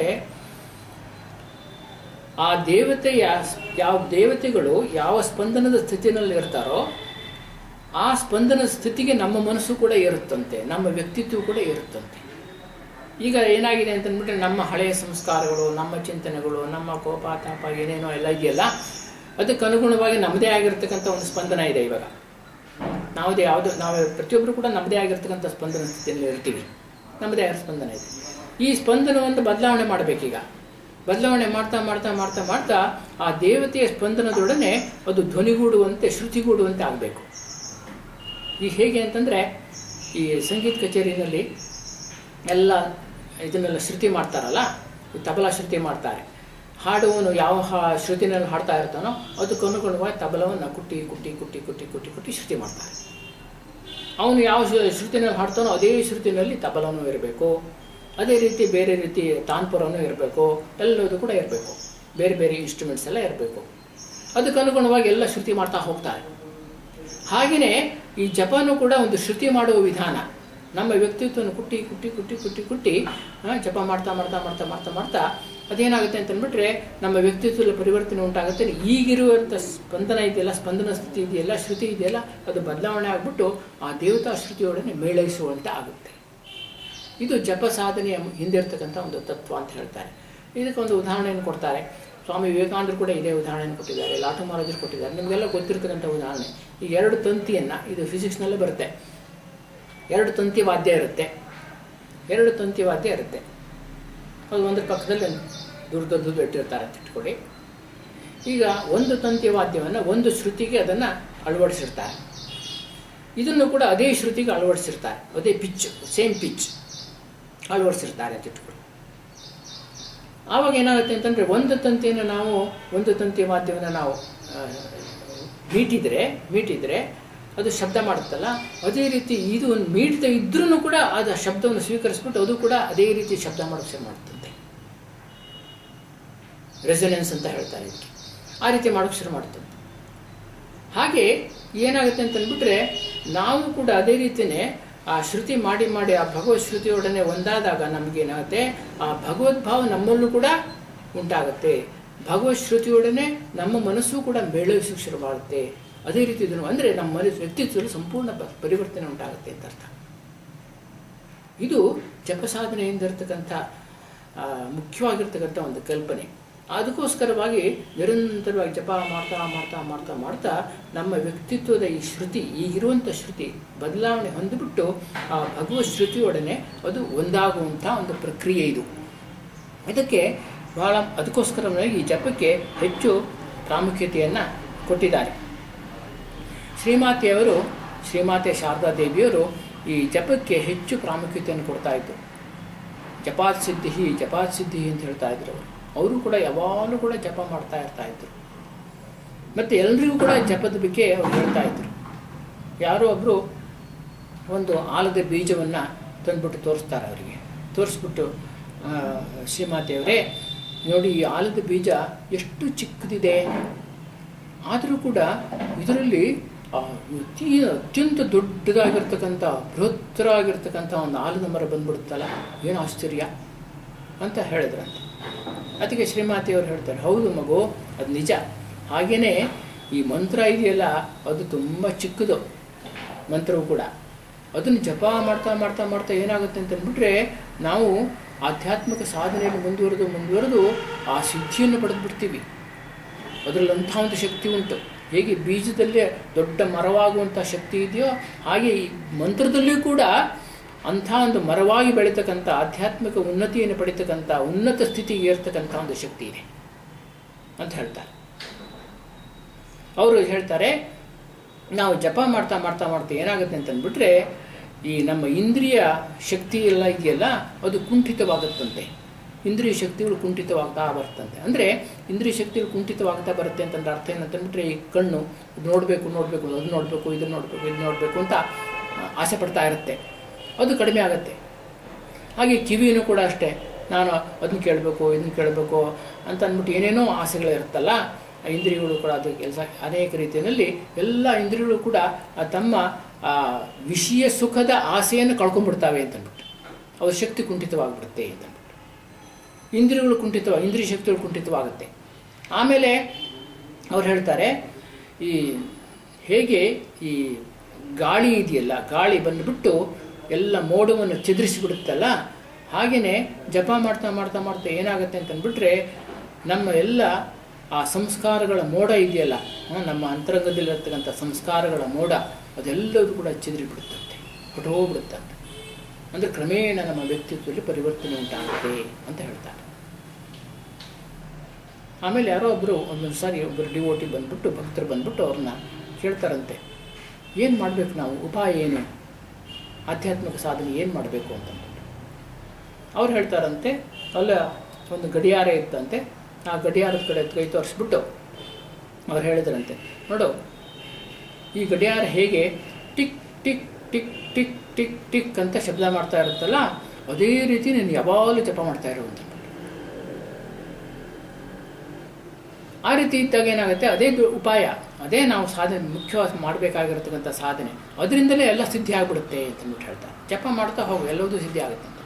ಆ ದೇವತೆಯ ಯಾವ ದೇವತೆಗಳು ಯಾವ ಸ್ಪಂದನದ ಸ್ಥಿತಿನಲ್ಲಿ ಇರ್ತಾರೋ ಆ ಸ್ಪಂದನದ ಸ್ಥಿತಿಗೆ ನಮ್ಮ ಮನಸ್ಸು ಕೂಡ ಇರುತ್ತಂತೆ ನಮ್ಮ ವ್ಯಕ್ತಿತ್ವ ಕೂಡ ಇರುತ್ತಂತೆ ಈಗ ಏನಾಗಿದೆ ಅಂತಂದ್ಬಿಟ್ರೆ ನಮ್ಮ ಹಳೆಯ ಸಂಸ್ಕಾರಗಳು ನಮ್ಮ ಚಿಂತನೆಗಳು ನಮ್ಮ ಕೋಪ ತಾಪ ಏನೇನೋ ಎಲ್ಲ ಇದೆಯಲ್ಲ ಅದಕ್ಕೆ ಅನುಗುಣವಾಗಿ ನಮ್ಮದೇ ಆಗಿರ್ತಕ್ಕಂಥ ಒಂದು ಸ್ಪಂದನ ಇದೆ ಇವಾಗ ನಾವುದೇ ಯಾವುದು ನಾವು ಪ್ರತಿಯೊಬ್ಬರು ಕೂಡ ನಮ್ಮದೇ ಆಗಿರ್ತಕ್ಕಂಥ ಸ್ಪಂದನ ಸ್ಥಿತಿಯಲ್ಲಿ ಇರ್ತೀವಿ ನಮ್ಮದೇ ಆಗಿರೋ ಸ್ಪಂದನ ಇದೆ ಈ ಸ್ಪಂದನವನ್ನು ಬದಲಾವಣೆ ಮಾಡಬೇಕೀಗ ಬದಲಾವಣೆ ಮಾಡ್ತಾ ಮಾಡ್ತಾ ಮಾಡ್ತಾ ಮಾಡ್ತಾ ಆ ದೇವತೆಯ ಸ್ಪಂದನದೊಡನೆ ಅದು ಧ್ವನಿಗೂಡುವಂತೆ ಶ್ರುತಿಗೂಡುವಂತೆ ಆಗಬೇಕು ಈಗ ಹೇಗೆ ಅಂತಂದರೆ ಈ ಸಂಗೀತ ಕಚೇರಿನಲ್ಲಿ ಎಲ್ಲ ಇದನ್ನೆಲ್ಲ ಶ್ರುತಿ ಮಾಡ್ತಾರಲ್ಲ ಈ ತಬಲಾ ಶ್ರುತಿ ಮಾಡ್ತಾರೆ ಹಾಡುವನು ಯಾವ ಹಾ- ಶ್ರುತಿನಲ್ಲಿ ಹಾಡ್ತಾ ಇರ್ತಾನೋ ಅದಕ್ಕೆ ಅನುಗುಣವಾಗಿ ತಬಲವನ್ನು ಕುಟ್ಟಿ ಕುಟ್ಟಿ ಕುಟ್ಟಿ ಕುಟ್ಟಿ ಕುಟ್ಟಿ ಕುಟ್ಟಿ ಶ್ರುತಿ ಮಾಡ್ತಾರೆ ಅವನು ಯಾವ ಶ್ರು- ಶ್ರುತಿನಲ್ಲಿ ಹಾಡ್ತಾನೋ ಅದೇ ಶ್ರುತಿನಲ್ಲಿ ತಬಲನೂ ಇರಬೇಕು ಅದೇ ರೀತಿ ಬೇರೆ ರೀತಿ ತಾನ್ಪುರನೂ ಇರಬೇಕು ಎಲ್ಲದೂ ಕೂಡ ಇರಬೇಕು ಬೇರೆ ಬೇರೆ ಇನ್ಸ್ಟ್ರೂಮೆಂಟ್ಸ್ ಎಲ್ಲ ಇರಬೇಕು ಅದಕ್ಕೆ ಅನುಗುಣವಾಗಿ ಎಲ್ಲ ಶ್ರುತಿ ಮಾಡ್ತಾ ಹೋಗ್ತಾರೆ ಹಾಗೆಯೇ ಈ ಜಪನೂ ಕೂಡ ಒಂದು ಶ್ರುತಿ ಮಾಡುವ ವಿಧಾನ ನಮ್ಮ ವ್ಯಕ್ತಿತ್ವವನ್ನು ಕುಟ್ಟಿ ಕುಟ್ಟಿ ಕುಟ್ಟಿ ಕುಟ್ಟಿ ಕುಟ್ಟಿ ಆ, ಜಪ ಮಾಡ್ತಾ ಮಾಡ್ತಾ ಮಾಡ್ತಾ ಮಾಡ್ತಾ ಮಾಡ್ತಾ ಅದೇನಾಗುತ್ತೆ ಅಂತಂದ್ಬಿಟ್ರೆ ನಮ್ಮ ವ್ಯಕ್ತಿತ್ವದಲ್ಲಿ ಪರಿವರ್ತನೆ ಉಂಟಾಗುತ್ತೆ ಈಗಿರುವಂಥ ಸ್ಪಂದನ ಇದೆಯಲ್ಲ ಸ್ಪಂದನ ಸ್ಥಿತಿ ಇದೆಯಲ್ಲ ಶ್ರುತಿ ಇದೆಯಲ್ಲ ಅದು ಬದಲಾವಣೆ ಆಗಿಬಿಟ್ಟು ಆ ದೇವತಾ ಶ್ರುತಿಯೊಡನೆ ಮೇಳೈಸುವಂತೆ ಆಗುತ್ತೆ ಇದು ಜಪ ಸಾಧನೆಯ ಹಿಂದಿರ್ತಕ್ಕಂಥ ಒಂದು ತತ್ವ ಅಂತ ಹೇಳ್ತಾರೆ ಇದಕ್ಕೊಂದು ಉದಾಹರಣೆಯನ್ನು ಕೊಡ್ತಾರೆ ಸ್ವಾಮಿ ವಿವೇಕಾನಂದರು ಕೂಡ ಇದೇ ಉದಾಹರಣೆಯನ್ನು ಕೊಟ್ಟಿದ್ದಾರೆ ಲಾಟು ಮಹಾರಾಜರು ಕೊಟ್ಟಿದ್ದಾರೆ ನಿಮಗೆಲ್ಲ ಗೊತ್ತಿರ್ತಕ್ಕಂಥ ಉದಾಹರಣೆ ಈ ಎರಡು ತಂತಿಯನ್ನು ಇದು ಫಿಸಿಕ್ಸ್ನಲ್ಲೇ ಬರುತ್ತೆ ಎರಡು ತಂತಿ ವಾದ್ಯ ಇರುತ್ತೆ ಎರಡು ತಂತಿ ವಾದ್ಯ ಇರುತ್ತೆ ಅದು ಒಂದು ಪಕ್ಕದಲ್ಲಿ ದೂರ ದೂರ ಇಟ್ಟಿರ್ತಾರೆ ಅಂತ ಇಟ್ಕೊಳ್ಳಿ ಈಗ ಒಂದು ತಂತಿ ವಾದ್ಯವನ್ನು ಒಂದು ಶ್ರುತಿಗೆ ಅದನ್ನು ಅಳವಡಿಸಿರ್ತಾರೆ ಇದನ್ನು ಕೂಡ ಅದೇ ಶ್ರುತಿಗೆ ಅಳವಡಿಸಿರ್ತಾರೆ ಅದೇ ಪಿಚ್ ಸೇಮ್ ಪಿಚ್ ಅಳವಡಿಸಿರ್ತಾರೆ ಅಂತ ಇಟ್ಕೊಳ್ಳಿ ಆವಾಗ ಏನಾಗುತ್ತೆ ಅಂತಂದರೆ ಒಂದು ತಂತಿಯನ್ನು ನಾವು ಒಂದು ತಂತಿ ವಾದ್ಯವನ್ನು ನಾವು ಆ, ಮೀಟಿದ್ರೆ ಮೀಟಿದ್ರೆ ಅದು ಶಬ್ದ ಮಾಡುತ್ತಲ್ಲ ಅದೇ ರೀತಿ ಇದು ಒಂದು ಮೀಟದ ಇದ್ರೂ ಕೂಡ ಅದು ಆ ಶಬ್ದವನ್ನು ಸ್ವೀಕರಿಸ್ಬಿಟ್ಟು ಅದು ಕೂಡ ಅದೇ ರೀತಿ ಶಬ್ದ ಮಾಡೋಕ್ಕೆ ಶುರು ಮಾಡುತ್ತಂತೆ ರೆಸನೆನ್ಸ್ ಅಂತ ಹೇಳ್ತಾರೆ ಇದಕ್ಕೆ ಆ ರೀತಿ ಮಾಡೋಕ್ಕೆ ಶುರು ಮಾಡುತ್ತಂತೆ ಹಾಗೆ ಏನಾಗುತ್ತೆ ಅಂತಂದ್ಬಿಟ್ರೆ ನಾವು ಕೂಡ ಅದೇ ರೀತಿಯೇ ಆ ಶ್ರುತಿ ಮಾಡಿ ಮಾಡಿ ಆ ಭಗವತ್ ಶ್ರುತಿಯೊಡನೆ ಒಂದಾದಾಗ ನಮಗೇನಾಗುತ್ತೆ ಆ ಭಗವದ್ಭಾವ ನಮ್ಮಲ್ಲೂ ಕೂಡ ಉಂಟಾಗುತ್ತೆ ಭಗವತ್ ಶ್ರುತಿಯೊಡನೆ ನಮ್ಮ ಮನಸ್ಸು ಕೂಡ ಮೇಳೈಸು ಶುರುವಾಗುತ್ತೆ ಅದೇ ರೀತಿ ಇದನ್ನು ಅಂದರೆ ನಮ್ಮ ಮನಸ್ಸು ವ್ಯಕ್ತಿತ್ವದಲ್ಲಿ ಸಂಪೂರ್ಣ ಪ- ಪರಿವರ್ತನೆ ಉಂಟಾಗುತ್ತೆ ಅಂತ ಅರ್ಥ ಇದು ಜಪ ಸಾಧನೆಯಿಂದ ಇರತಕ್ಕಂಥ ಆ, ಮುಖ್ಯವಾಗಿರ್ತಕ್ಕಂಥ ಒಂದು ಕಲ್ಪನೆ ಅದಕ್ಕೋಸ್ಕರವಾಗಿ ನಿರಂತರವಾಗಿ ಜಪ ಮಾಡ್ತಾ ಮಾಡ್ತಾ ಮಾಡ್ತಾ ಮಾಡ್ತಾ ನಮ್ಮ ವ್ಯಕ್ತಿತ್ವದ ಈ ಶ್ರುತಿ ಈಗಿರುವಂಥ ಶ್ರುತಿ ಬದಲಾವಣೆ ಹೊಂದಿಬಿಟ್ಟು ಆ ಭಗವತ್ ಶ್ರುತಿಯೊಡನೆ ಅದು ಒಂದಾಗುವಂಥ ಒಂದು ಪ್ರಕ್ರಿಯೆ ಇದು ಇದಕ್ಕೆ ಬಹಳ ಅದಕ್ಕೋಸ್ಕರವಾಗಿ ಈ ಜಪಕ್ಕೆ ಹೆಚ್ಚು ಪ್ರಾಮುಖ್ಯತೆಯನ್ನು ಕೊಟ್ಟಿದ್ದಾರೆ ಶ್ರೀಮಾತೆಯವರು ಶ್ರೀಮಾತೆ ಶಾರದಾ ದೇವಿಯವರು ಈ ಜಪಕ್ಕೆ ಹೆಚ್ಚು ಪ್ರಾಮುಖ್ಯತೆಯನ್ನು ಕೊಡ್ತಾ ಇದ್ರು ಜಪಾತ್ ಸಿದ್ಧಿ ಜಪಾತ್ ಸಿದ್ಧಿ ಅಂತ ಹೇಳ್ತಾ ಇದ್ರು ಅವರು ಅವರು ಕೂಡ ಯಾವಾಗಲೂ ಕೂಡ ಜಪ ಮಾಡ್ತಾ ಇರ್ತಾ ಇದ್ರು ಮತ್ತು ಎಲ್ರಿಗೂ ಕೂಡ ಜಪದ ಬಗ್ಗೆ ಅವ್ರು ಹೇಳ್ತಾ ಇದ್ರು ಯಾರೋ ಒಬ್ಬರು ಒಂದು ಆಲದ ಬೀಜವನ್ನು ತಂದ್ಬಿಟ್ಟು ತೋರಿಸ್ತಾರೆ ಅವರಿಗೆ ತೋರಿಸ್ಬಿಟ್ಟು ಆ, ಶ್ರೀಮಾತೆಯವರೇ ನೋಡಿ ಈ ಆಲದ ಬೀಜ ಎಷ್ಟು ಚಿಕ್ಕದಿದೆ ಆದರೂ ಕೂಡ ಇದರಲ್ಲಿ ಆ, ಅತಿ ಅತ್ಯಂತ ದೊಡ್ಡದಾಗಿರ್ತಕ್ಕಂಥ ಬೃಹತ್ತರಾಗಿರ್ತಕ್ಕಂಥ ಒಂದು ಆಲದ ಮರ ಬಂದ್ಬಿಡುತ್ತಲ್ಲ ಏನು ಆಶ್ಚರ್ಯ ಅಂತ ಹೇಳಿದ್ರಂತೆ ಅದಕ್ಕೆ ಶ್ರೀಮಾತೆಯವರು ಹೇಳ್ತಾರೆ ಹೌದು ಮಗು ಅದು ನಿಜ ಹಾಗೆಯೇ ಈ ಮಂತ್ರ ಇದೆಯಲ್ಲ ಅದು ತುಂಬ ಚಿಕ್ಕದು ಮಂತ್ರವು ಕೂಡ ಅದನ್ನು ಜಪ ಮಾಡ್ತಾ ಮಾಡ್ತಾ ಮಾಡ್ತಾ ಏನಾಗುತ್ತೆ ಅಂತ ಅಂದ್ಬಿಟ್ರೆ ನಾವು ಆಧ್ಯಾತ್ಮಿಕ ಸಾಧನೆಯಲ್ಲಿ ಮುಂದುವರೆದು ಮುಂದುವರೆದು ಆ ಸಿದ್ಧಿಯನ್ನು ಪಡೆದುಬಿಡ್ತೀವಿ ಅದರಲ್ಲಿ ಅಂಥ ಒಂದು ಶಕ್ತಿ ಉಂಟು ಹೇಗೆ ಬೀಜದಲ್ಲೇ ದೊಡ್ಡ ಮರವಾಗುವಂಥ ಶಕ್ತಿ ಇದೆಯೋ ಹಾಗೆ ಈ ಮಂತ್ರದಲ್ಲಿಯೂ ಕೂಡ ಅಂಥ ಒಂದು ಮರವಾಗಿ ಬೆಳೀತಕ್ಕಂಥ ಆಧ್ಯಾತ್ಮಿಕ ಉನ್ನತಿಯನ್ನು ಪಡಿತಕ್ಕಂಥ ಉನ್ನತ ಸ್ಥಿತಿಗೆ ಏರ್ತಕ್ಕಂಥ ಒಂದು ಶಕ್ತಿ ಇದೆ ಅಂತ ಹೇಳ್ತಾರೆ ಅವರು ಹೇಳ್ತಾರೆ ನಾವು ಜಪ ಮಾಡ್ತಾ ಮಾಡ್ತಾ ಮಾಡ್ತಾ ಏನಾಗುತ್ತೆ ಅಂತ ಅಂದ್ಬಿಟ್ರೆ ಈ ನಮ್ಮ ಇಂದ್ರಿಯ ಶಕ್ತಿ ಎಲ್ಲ ಇದೆಯಲ್ಲ ಅದು ಕುಂಠಿತವಾಗುತ್ತಂತೆ ಇಂದ್ರಿಯ ಶಕ್ತಿಗಳು ಕುಂಠಿತವಾಗ್ತಾ ಬರ್ತಂತೆ ಅಂದರೆ ಇಂದ್ರಿಯ ಶಕ್ತಿಗಳು ಕುಂಠಿತವಾಗ್ತಾ ಬರುತ್ತೆ ಅಂತಂದ್ರೆ ಅರ್ಥ ಏನಂತಂದ್ಬಿಟ್ರೆ ಈ ಕಣ್ಣು ಇದು ನೋಡಬೇಕು ನೋಡಬೇಕು ಅದು ನೋಡಬೇಕು ಇದು ನೋಡಬೇಕು ಇದು ನೋಡಬೇಕು ಅಂತ ಆ, ಆಸೆ ಪಡ್ತಾ ಇರುತ್ತೆ ಅದು ಕಡಿಮೆ ಆಗುತ್ತೆ ಹಾಗೆ ಕಿವಿನೂ ಕೂಡ ಅಷ್ಟೇ ನಾನು ಅದನ್ನ ಕೇಳಬೇಕು ಇದನ್ನ ಕೇಳಬೇಕು ಅಂತ ಅಂದ್ಬಿಟ್ಟು ಏನೇನೋ ಆಸೆಗಳಿರುತ್ತಲ್ಲ ಆ ಇಂದ್ರಿಯಗಳು ಕೂಡ ಅದು ಕೆಲಸ ಅನೇಕ ರೀತಿಯಲ್ಲಿ ಎಲ್ಲ ಇಂದ್ರಿಯಗಳು ಕೂಡ ಆ ತಮ್ಮ ಆ ವಿಷಯ ಸುಖದ ಆಸೆಯನ್ನು ಕಳ್ಕೊಂಡ್ಬಿಡ್ತಾವೆ ಅಂತಂದ್ಬಿಟ್ಟು ಅವ್ರ ಶಕ್ತಿ ಕುಂಠಿತವಾಗಿಬಿಡುತ್ತೆ ಅಂತಂದ್ಬಿಟ್ಟು ಇಂದ್ರಿಯಗಳು ಕುಂಠಿತ ಇಂದ್ರಿಯ ಶಕ್ತಿಗಳು ಕುಂಠಿತವಾಗುತ್ತೆ ಆಮೇಲೆ ಅವ್ರು ಹೇಳ್ತಾರೆ ಈ ಹೇಗೆ ಈ ಗಾಳಿ ಇದೆಯಲ್ಲ ಗಾಳಿ ಬಂದುಬಿಟ್ಟು ಎಲ್ಲ ಮೋಡವನ್ನು ಚಿದ್ರಿಸಿಬಿಡುತ್ತಲ್ಲ ಹಾಗೆಯೇ ಜಪ ಮಾಡ್ತಾ ಮಾಡ್ತಾ ಮಾಡ್ತಾ ಏನಾಗುತ್ತೆ ಅಂತಂದ್ಬಿಟ್ರೆ ನಮ್ಮ ಎಲ್ಲ ಆ ಸಂಸ್ಕಾರಗಳ ಮೋಡ ಇದೆಯಲ್ಲ ಆ, ನಮ್ಮ ಅಂತರಂಗದಲ್ಲಿರ್ತಕ್ಕಂಥ ಸಂಸ್ಕಾರಗಳ ಮೋಡ ಅದೆಲ್ಲವೂ ಕೂಡ ಚಿದ್ರಿ ಬಿಡುತ್ತಂತೆ ಹೊಟ್ಟೋಗ್ಬಿಡುತ್ತಂತೆ ಅಂದರೆ ಕ್ರಮೇಣ ನಮ್ಮ ವ್ಯಕ್ತಿತ್ವದಲ್ಲಿ ಪರಿವರ್ತನೆ ಉಂಟಾಗುತ್ತೆ ಅಂತ ಹೇಳ್ತಾರೆ ಆಮೇಲೆ ಯಾರೋ ಒಬ್ಬರು ಒಂದೊಂದು ಸಾರಿ ಒಬ್ಬರು ಡಿವೋಟಿ ಬಂದ್ಬಿಟ್ಟು ಭಕ್ತರು ಬಂದ್ಬಿಟ್ಟು ಅವ್ರನ್ನ ಕೇಳ್ತಾರಂತೆ ಏನು ಮಾಡಬೇಕು ನಾವು ಉಪಾಯ ಏನು ಆಧ್ಯಾತ್ಮಿಕ ಸಾಧನೆ ಏನು ಮಾಡಬೇಕು ಅಂತಂದ್ಬಿಟ್ಟು ಅವ್ರು ಹೇಳ್ತಾರಂತೆ ಅಲ್ಲ ಒಂದು ಗಡಿಯಾರ ಇತ್ತಂತೆ ಆ ಗಡಿಯಾರದ ಕಡೆ ಕೈ ತೋರಿಸ್ಬಿಟ್ಟು ಅವ್ರು ಹೇಳಿದ್ರಂತೆ ನೋಡು ಈ ಗಡಿಯಾರ ಹೇಗೆ tick tick tick tick tick tick ಅಂತ ಶಬ್ದ ಮಾಡ್ತಾ ಇರುತ್ತಲ್ಲ ಅದೇ ರೀತಿ ನೀನು ಯಾವಾಗಲೂ ಜಪ ಮಾಡ್ತಾ ಇರು ಅಂತ ಆ ರೀತಿ ಇದ್ದಾಗ ಏನಾಗುತ್ತೆ ಅದೇ ದು- ಉಪಾಯ ಅದೇ ನಾವು ಸಾಧನೆ ಮುಖ್ಯವಾಗಿ ಮಾಡಬೇಕಾಗಿರತಕ್ಕಂಥ ಸಾಧನೆ ಅದರಿಂದಲೇ ಎಲ್ಲ ಸಿದ್ಧಿ ಆಗ್ಬಿಡುತ್ತೆ ಅಂತಂದ್ಬಿಟ್ಟು ಹೇಳ್ತಾರೆ ಜಪ ಮಾಡ್ತಾ ಹೋಗು ಎಲ್ಲದೂ ಸಿದ್ಧಿ ಆಗುತ್ತೆ ಅಂತ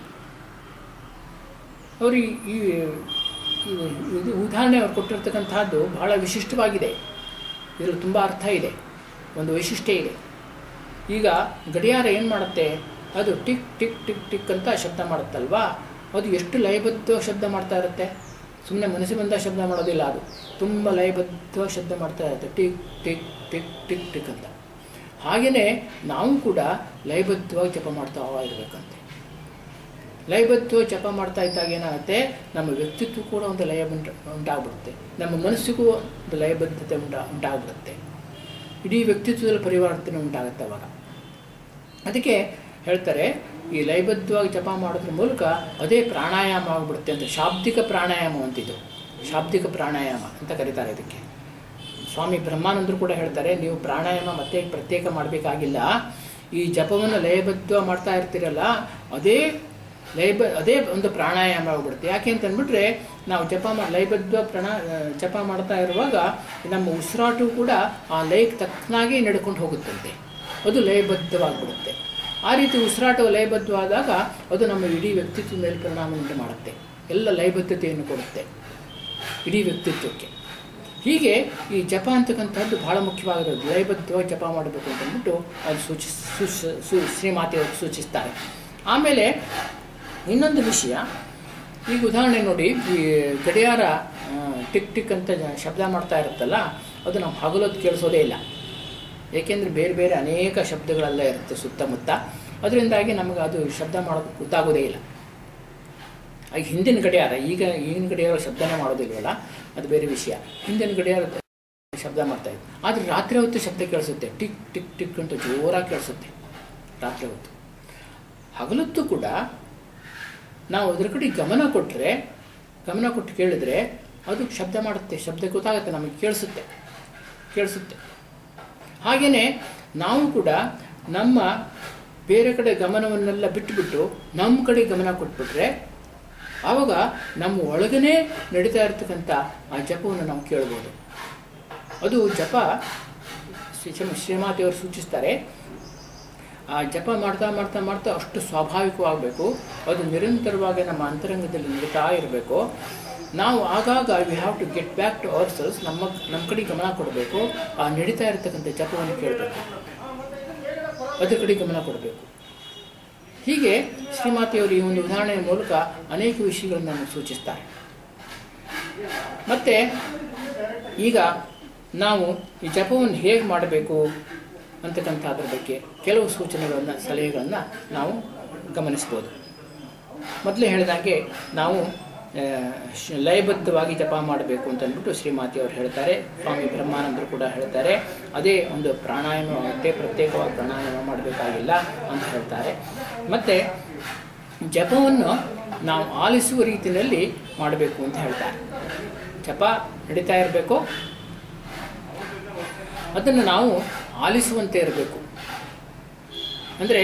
ಅವರು ಈ ಈ- ಈ- ಇದು ಉದಾಹರಣೆ ಅವ್ರು ಕೊಟ್ಟಿರ್ತಕ್ಕಂಥದ್ದು ಬಹಳ ವಿಶಿಷ್ಟವಾಗಿದೆ ಇದರಲ್ಲಿ ತುಂಬ ಅರ್ಥ ಇದೆ ಒಂದು ವೈಶಿಷ್ಟ್ಯ ಇದೆ ಈಗ ಗಡಿಯಾರ ಏನು ಮಾಡುತ್ತೆ ಅದು ಟಿಕ್ ಟಿಕ್ ಟಿಕ್ ಟಿಕ್ ಅಂತ ಶಬ್ದ ಮಾಡುತ್ತಲ್ವಾ ಅದು ಎಷ್ಟು ಲಯಬದ್ಧ ಶಬ್ದ ಮಾಡ್ತಾ ಇರುತ್ತೆ ಸುಮ್ಮನೆ ಮನಸ್ಸಿಗೆ ಬಂದ ಶಬ್ದ ಮಾಡೋದಿಲ್ಲ ಅದು ತುಂಬ ಲಯಬದ್ಧ ಶಬ್ದ ಮಾಡ್ತಾ ಇರುತ್ತೆ tick tick tick tick tick ಅಂತ ಹಾಗೆಯೇ ನಾವು ಕೂಡ ಲಯಬದ್ಧವಾಗಿ ಜಪ ಮಾಡ್ತಾ ಇರಬೇಕಂತೆ ಲಯಬದ್ಧ ಜಪ ಮಾಡ್ತಾ ಇದ್ದಾಗ ಏನಾಗುತ್ತೆ ನಮ್ಮ ವ್ಯಕ್ತಿತ್ವ ಕೂಡ ಒಂದು ಲಯ ಉಂಟ ಉಂಟಾಗ್ಬಿಡುತ್ತೆ ನಮ್ಮ ಮನಸ್ಸಿಗೂ ಒಂದು ಲಯಬದ್ಧತೆ ಉಂಟಾ ಉಂಟಾಗ್ಬಿಡುತ್ತೆ ಇಡೀ ವ್ಯಕ್ತಿತ್ವದಲ್ಲಿ ಪರಿವರ್ತನೆ ಉಂಟಾಗುತ್ತೆ ಅವಾಗ ಅದಕ್ಕೆ ಹೇಳ್ತಾರೆ ಈ ಲಯಬದ್ಧವಾಗಿ ಜಪ ಮಾಡೋದ್ರ ಮೂಲಕ ಅದೇ ಪ್ರಾಣಾಯಾಮ ಆಗಿಬಿಡುತ್ತೆ ಅಂತ ಶಾಬ್ದಿಕ ಪ್ರಾಣಾಯಾಮ ಅಂತಿದ್ದು ಶಾಬ್ದಿಕ ಪ್ರಾಣಾಯಾಮ ಅಂತ ಕರೀತಾರೆ ಇದಕ್ಕೆ ಸ್ವಾಮಿ ಬ್ರಹ್ಮಾನಂದರು ಕೂಡ ಹೇಳ್ತಾರೆ ನೀವು ಪ್ರಾಣಾಯಾಮ ಮತ್ತೆ ಪ್ರತ್ಯೇಕ ಮಾಡಬೇಕಾಗಿಲ್ಲ ಈ ಜಪವನ್ನು ಲಯಬದ್ಧ ಮಾಡ್ತಾ ಇರ್ತೀರಲ್ಲ ಅದೇ ಲಯಬ ಅದೇ ಒಂದು ಪ್ರಾಣಾಯಾಮ ಆಗ್ಬಿಡುತ್ತೆ ಯಾಕೆ ಅಂತ ಅಂದ್ಬಿಟ್ರೆ ನಾವು ಜಪ ಮಾಡಿ ಲಯಬದ್ಧ ಪ್ರಾಣ ಜಪ ಮಾಡ್ತಾ ಇರುವಾಗ ನಮ್ಮ ಉಸಿರಾಟವು ಕೂಡ ಆ ಲಯಕ್ಕೆ ತಕ್ಕನಾಗಿ ನಡ್ಕೊಂಡು ಹೋಗುತ್ತಂತೆ ಅದು ಲಯಬದ್ಧವಾಗಿಬಿಡುತ್ತೆ ಆ ರೀತಿ ಉಸಿರಾಟ ಲಯಬದ್ಧವಾದಾಗ ಅದು ನಮ್ಮ ಇಡೀ ವ್ಯಕ್ತಿತ್ವದ ಮೇಲೆ ಪರಿಣಾಮ ಉಂಟು ಮಾಡುತ್ತೆ ಎಲ್ಲ ಲಯಬದ್ಧತೆಯನ್ನು ಕೊಡುತ್ತೆ ಇಡೀ ವ್ಯಕ್ತಿತ್ವಕ್ಕೆ ಹೀಗೆ ಈ ಜಪ ಅಂತಕ್ಕಂಥದ್ದು ಬಹಳ ಮುಖ್ಯವಾಗಿರೋದು ಲಯಬದ್ಧವಾಗಿ ಜಪ ಮಾಡಬೇಕು ಅಂತ ಅಂದ್ಬಿಟ್ಟು ಅದು ಸೂಚಿ ಸೂಚ ಸೂ ಶ್ರೀಮಾತೆಯವರು ಸೂಚಿಸ್ತಾರೆ ಆಮೇಲೆ ಇನ್ನೊಂದು ವಿಷಯ ಈಗ ಉದಾಹರಣೆ ನೋಡಿ ಈ ಗಡಿಯಾರ ಆ, ಟಿಕ್ ಟಿಕ್ ಅಂತ ಜ- ಶಬ್ದ ಮಾಡ್ತಾ ಇರುತ್ತಲ್ಲ ಅದು ನಾವು ಹಗಲೊತ್ತು ಕೇಳಿಸೋದೇ ಇಲ್ಲ ಏಕೆಂದರೆ ಬೇರೆ ಬೇರೆ ಅನೇಕ ಶಬ್ದಗಳೆಲ್ಲ ಇರುತ್ತೆ ಸುತ್ತಮುತ್ತ ಅದರಿಂದಾಗಿ ನಮಗೆ ಅದು ಶಬ್ದ ಮಾಡೋದು ಗೊತ್ತಾಗೋದೇ ಇಲ್ಲ ಈಗ ಹಿಂದಿನ ಗಡಿಯಾರ ಈಗ ಈಗಿನ ಗಡಿಯಾರ ಶಬ್ದನೇ ಮಾಡೋದಿಲ್ವಲ್ಲ ಅದು ಬೇರೆ ವಿಷಯ ಹಿಂದಿನ ಗಡಿಯಾರ ಶಬ್ದ ಮಾಡ್ತಾ ಇತ್ತು ಆದರೆ ರಾತ್ರಿ ಹೊತ್ತು ಶಬ್ದ ಕೇಳಿಸುತ್ತೆ ಟಿಕ್ ಟಿಕ್ ಟಿಕ್ ಅಂತ ಜೋರಾಗಿ ಕೇಳಿಸುತ್ತೆ ರಾತ್ರಿ ಹೊತ್ತು ಹಗಲೊತ್ತು ಕೂಡ ನಾವು ಅದ್ರ ಕಡೆ ಗಮನ ಕೊಟ್ಟರೆ ಗಮನ ಕೊಟ್ಟು ಕೇಳಿದ್ರೆ ಅದು ಶಬ್ದ ಮಾಡುತ್ತೆ ಶಬ್ದ ಗೊತ್ತಾಗುತ್ತೆ ನಮಗೆ ಕೇಳಿಸುತ್ತೆ ಕೇಳಿಸುತ್ತೆ ಹಾಗೆಯೇ ನಾವು ಕೂಡ ನಮ್ಮ ಬೇರೆ ಕಡೆ ಗಮನವನ್ನೆಲ್ಲ ಬಿಟ್ಟುಬಿಟ್ಟು ನಮ್ಮ ಕಡೆ ಗಮನ ಕೊಟ್ಬಿಟ್ರೆ ಆವಾಗ ನಮ್ಮ ಒಳಗನೆ ನಡೀತಾ ಇರ್ತಕ್ಕಂಥ ಆ ಜಪವನ್ನು ನಾವು ಕೇಳ್ಬೋದು ಅದು ಜಪ ಶ್ರೀ ಶ್ರೀ- ಶ್ರೀಮಾತೆಯವರು ಸೂಚಿಸ್ತಾರೆ ಆ ಜಪ ಮಾಡ್ತಾ ಮಾಡ್ತಾ ಮಾಡ್ತಾ ಅಷ್ಟು ಸ್ವಾಭಾವಿಕವಾಗಬೇಕು ಅದು ನಿರಂತರವಾಗಿ ನಮ್ಮ ಅಂತರಂಗದಲ್ಲಿ ನಡೀತಾ ಇರಬೇಕು ನಾವು ಆಗಾಗ we have to get back to ourselves ನಮ್ಮ ನಮ್ಮ ಕಡೆ ಗಮನ ಕೊಡಬೇಕು ಆ ನಡೀತಾ ಇರತಕ್ಕಂಥ ಜಪವನ್ನು ಕೇಳಬೇಕು ಅದ್ರ ಕಡೆ ಗಮನ ಕೊಡಬೇಕು ಹೀಗೆ ಶ್ರೀಮಾತೆಯವರು ಈ ಒಂದು ಉದಾಹರಣೆಯ ಮೂಲಕ ಅನೇಕ ವಿಷಯಗಳನ್ನು ನಮಗೆ ಸೂಚಿಸ್ತಾರೆ ಮತ್ತೆ ಈಗ ನಾವು ಈ ಜಪವನ್ನು ಹೇಗೆ ಮಾಡಬೇಕು ಅಂತಕ್ಕಂಥದ್ರ ಬಗ್ಗೆ ಕೆಲವು ಸೂಚನೆಗಳನ್ನು ಸಲಹೆಗಳನ್ನು ನಾವು ಗಮನಿಸ್ಬೋದು ಮೊದಲೇ ಹೇಳಿದಾಗೆ ನಾವು ಆ, ಶ- ಲಯಬದ್ಧವಾಗಿ ಜಪ ಮಾಡಬೇಕು ಅಂತ ಅಂದ್ಬಿಟ್ಟು ಶ್ರೀಮಾತೆಯವರು ಹೇಳ್ತಾರೆ ಸ್ವಾಮಿ ಬ್ರಹ್ಮಾನಂದರು ಕೂಡ ಹೇಳ್ತಾರೆ ಅದೇ ಒಂದು ಪ್ರಾಣಾಯಾಮ ಆಗುತ್ತೆ ಪ್ರತ್ಯೇಕವಾಗಿ ಪ್ರಾಣಾಯಾಮ ಮಾಡಬೇಕಾಗಿಲ್ಲ ಅಂತ ಹೇಳ್ತಾರೆ ಮತ್ತು ಜಪವನ್ನು ನಾವು ಆಲಿಸುವ ರೀತಿಯಲ್ಲಿ ಮಾಡಬೇಕು ಅಂತ ಹೇಳ್ತಾರೆ ಜಪ ನಡೀತಾ ಇರಬೇಕು ಅದನ್ನು ನಾವು ಆಲಿಸುವಂತೆ ಇರಬೇಕು ಅಂದರೆ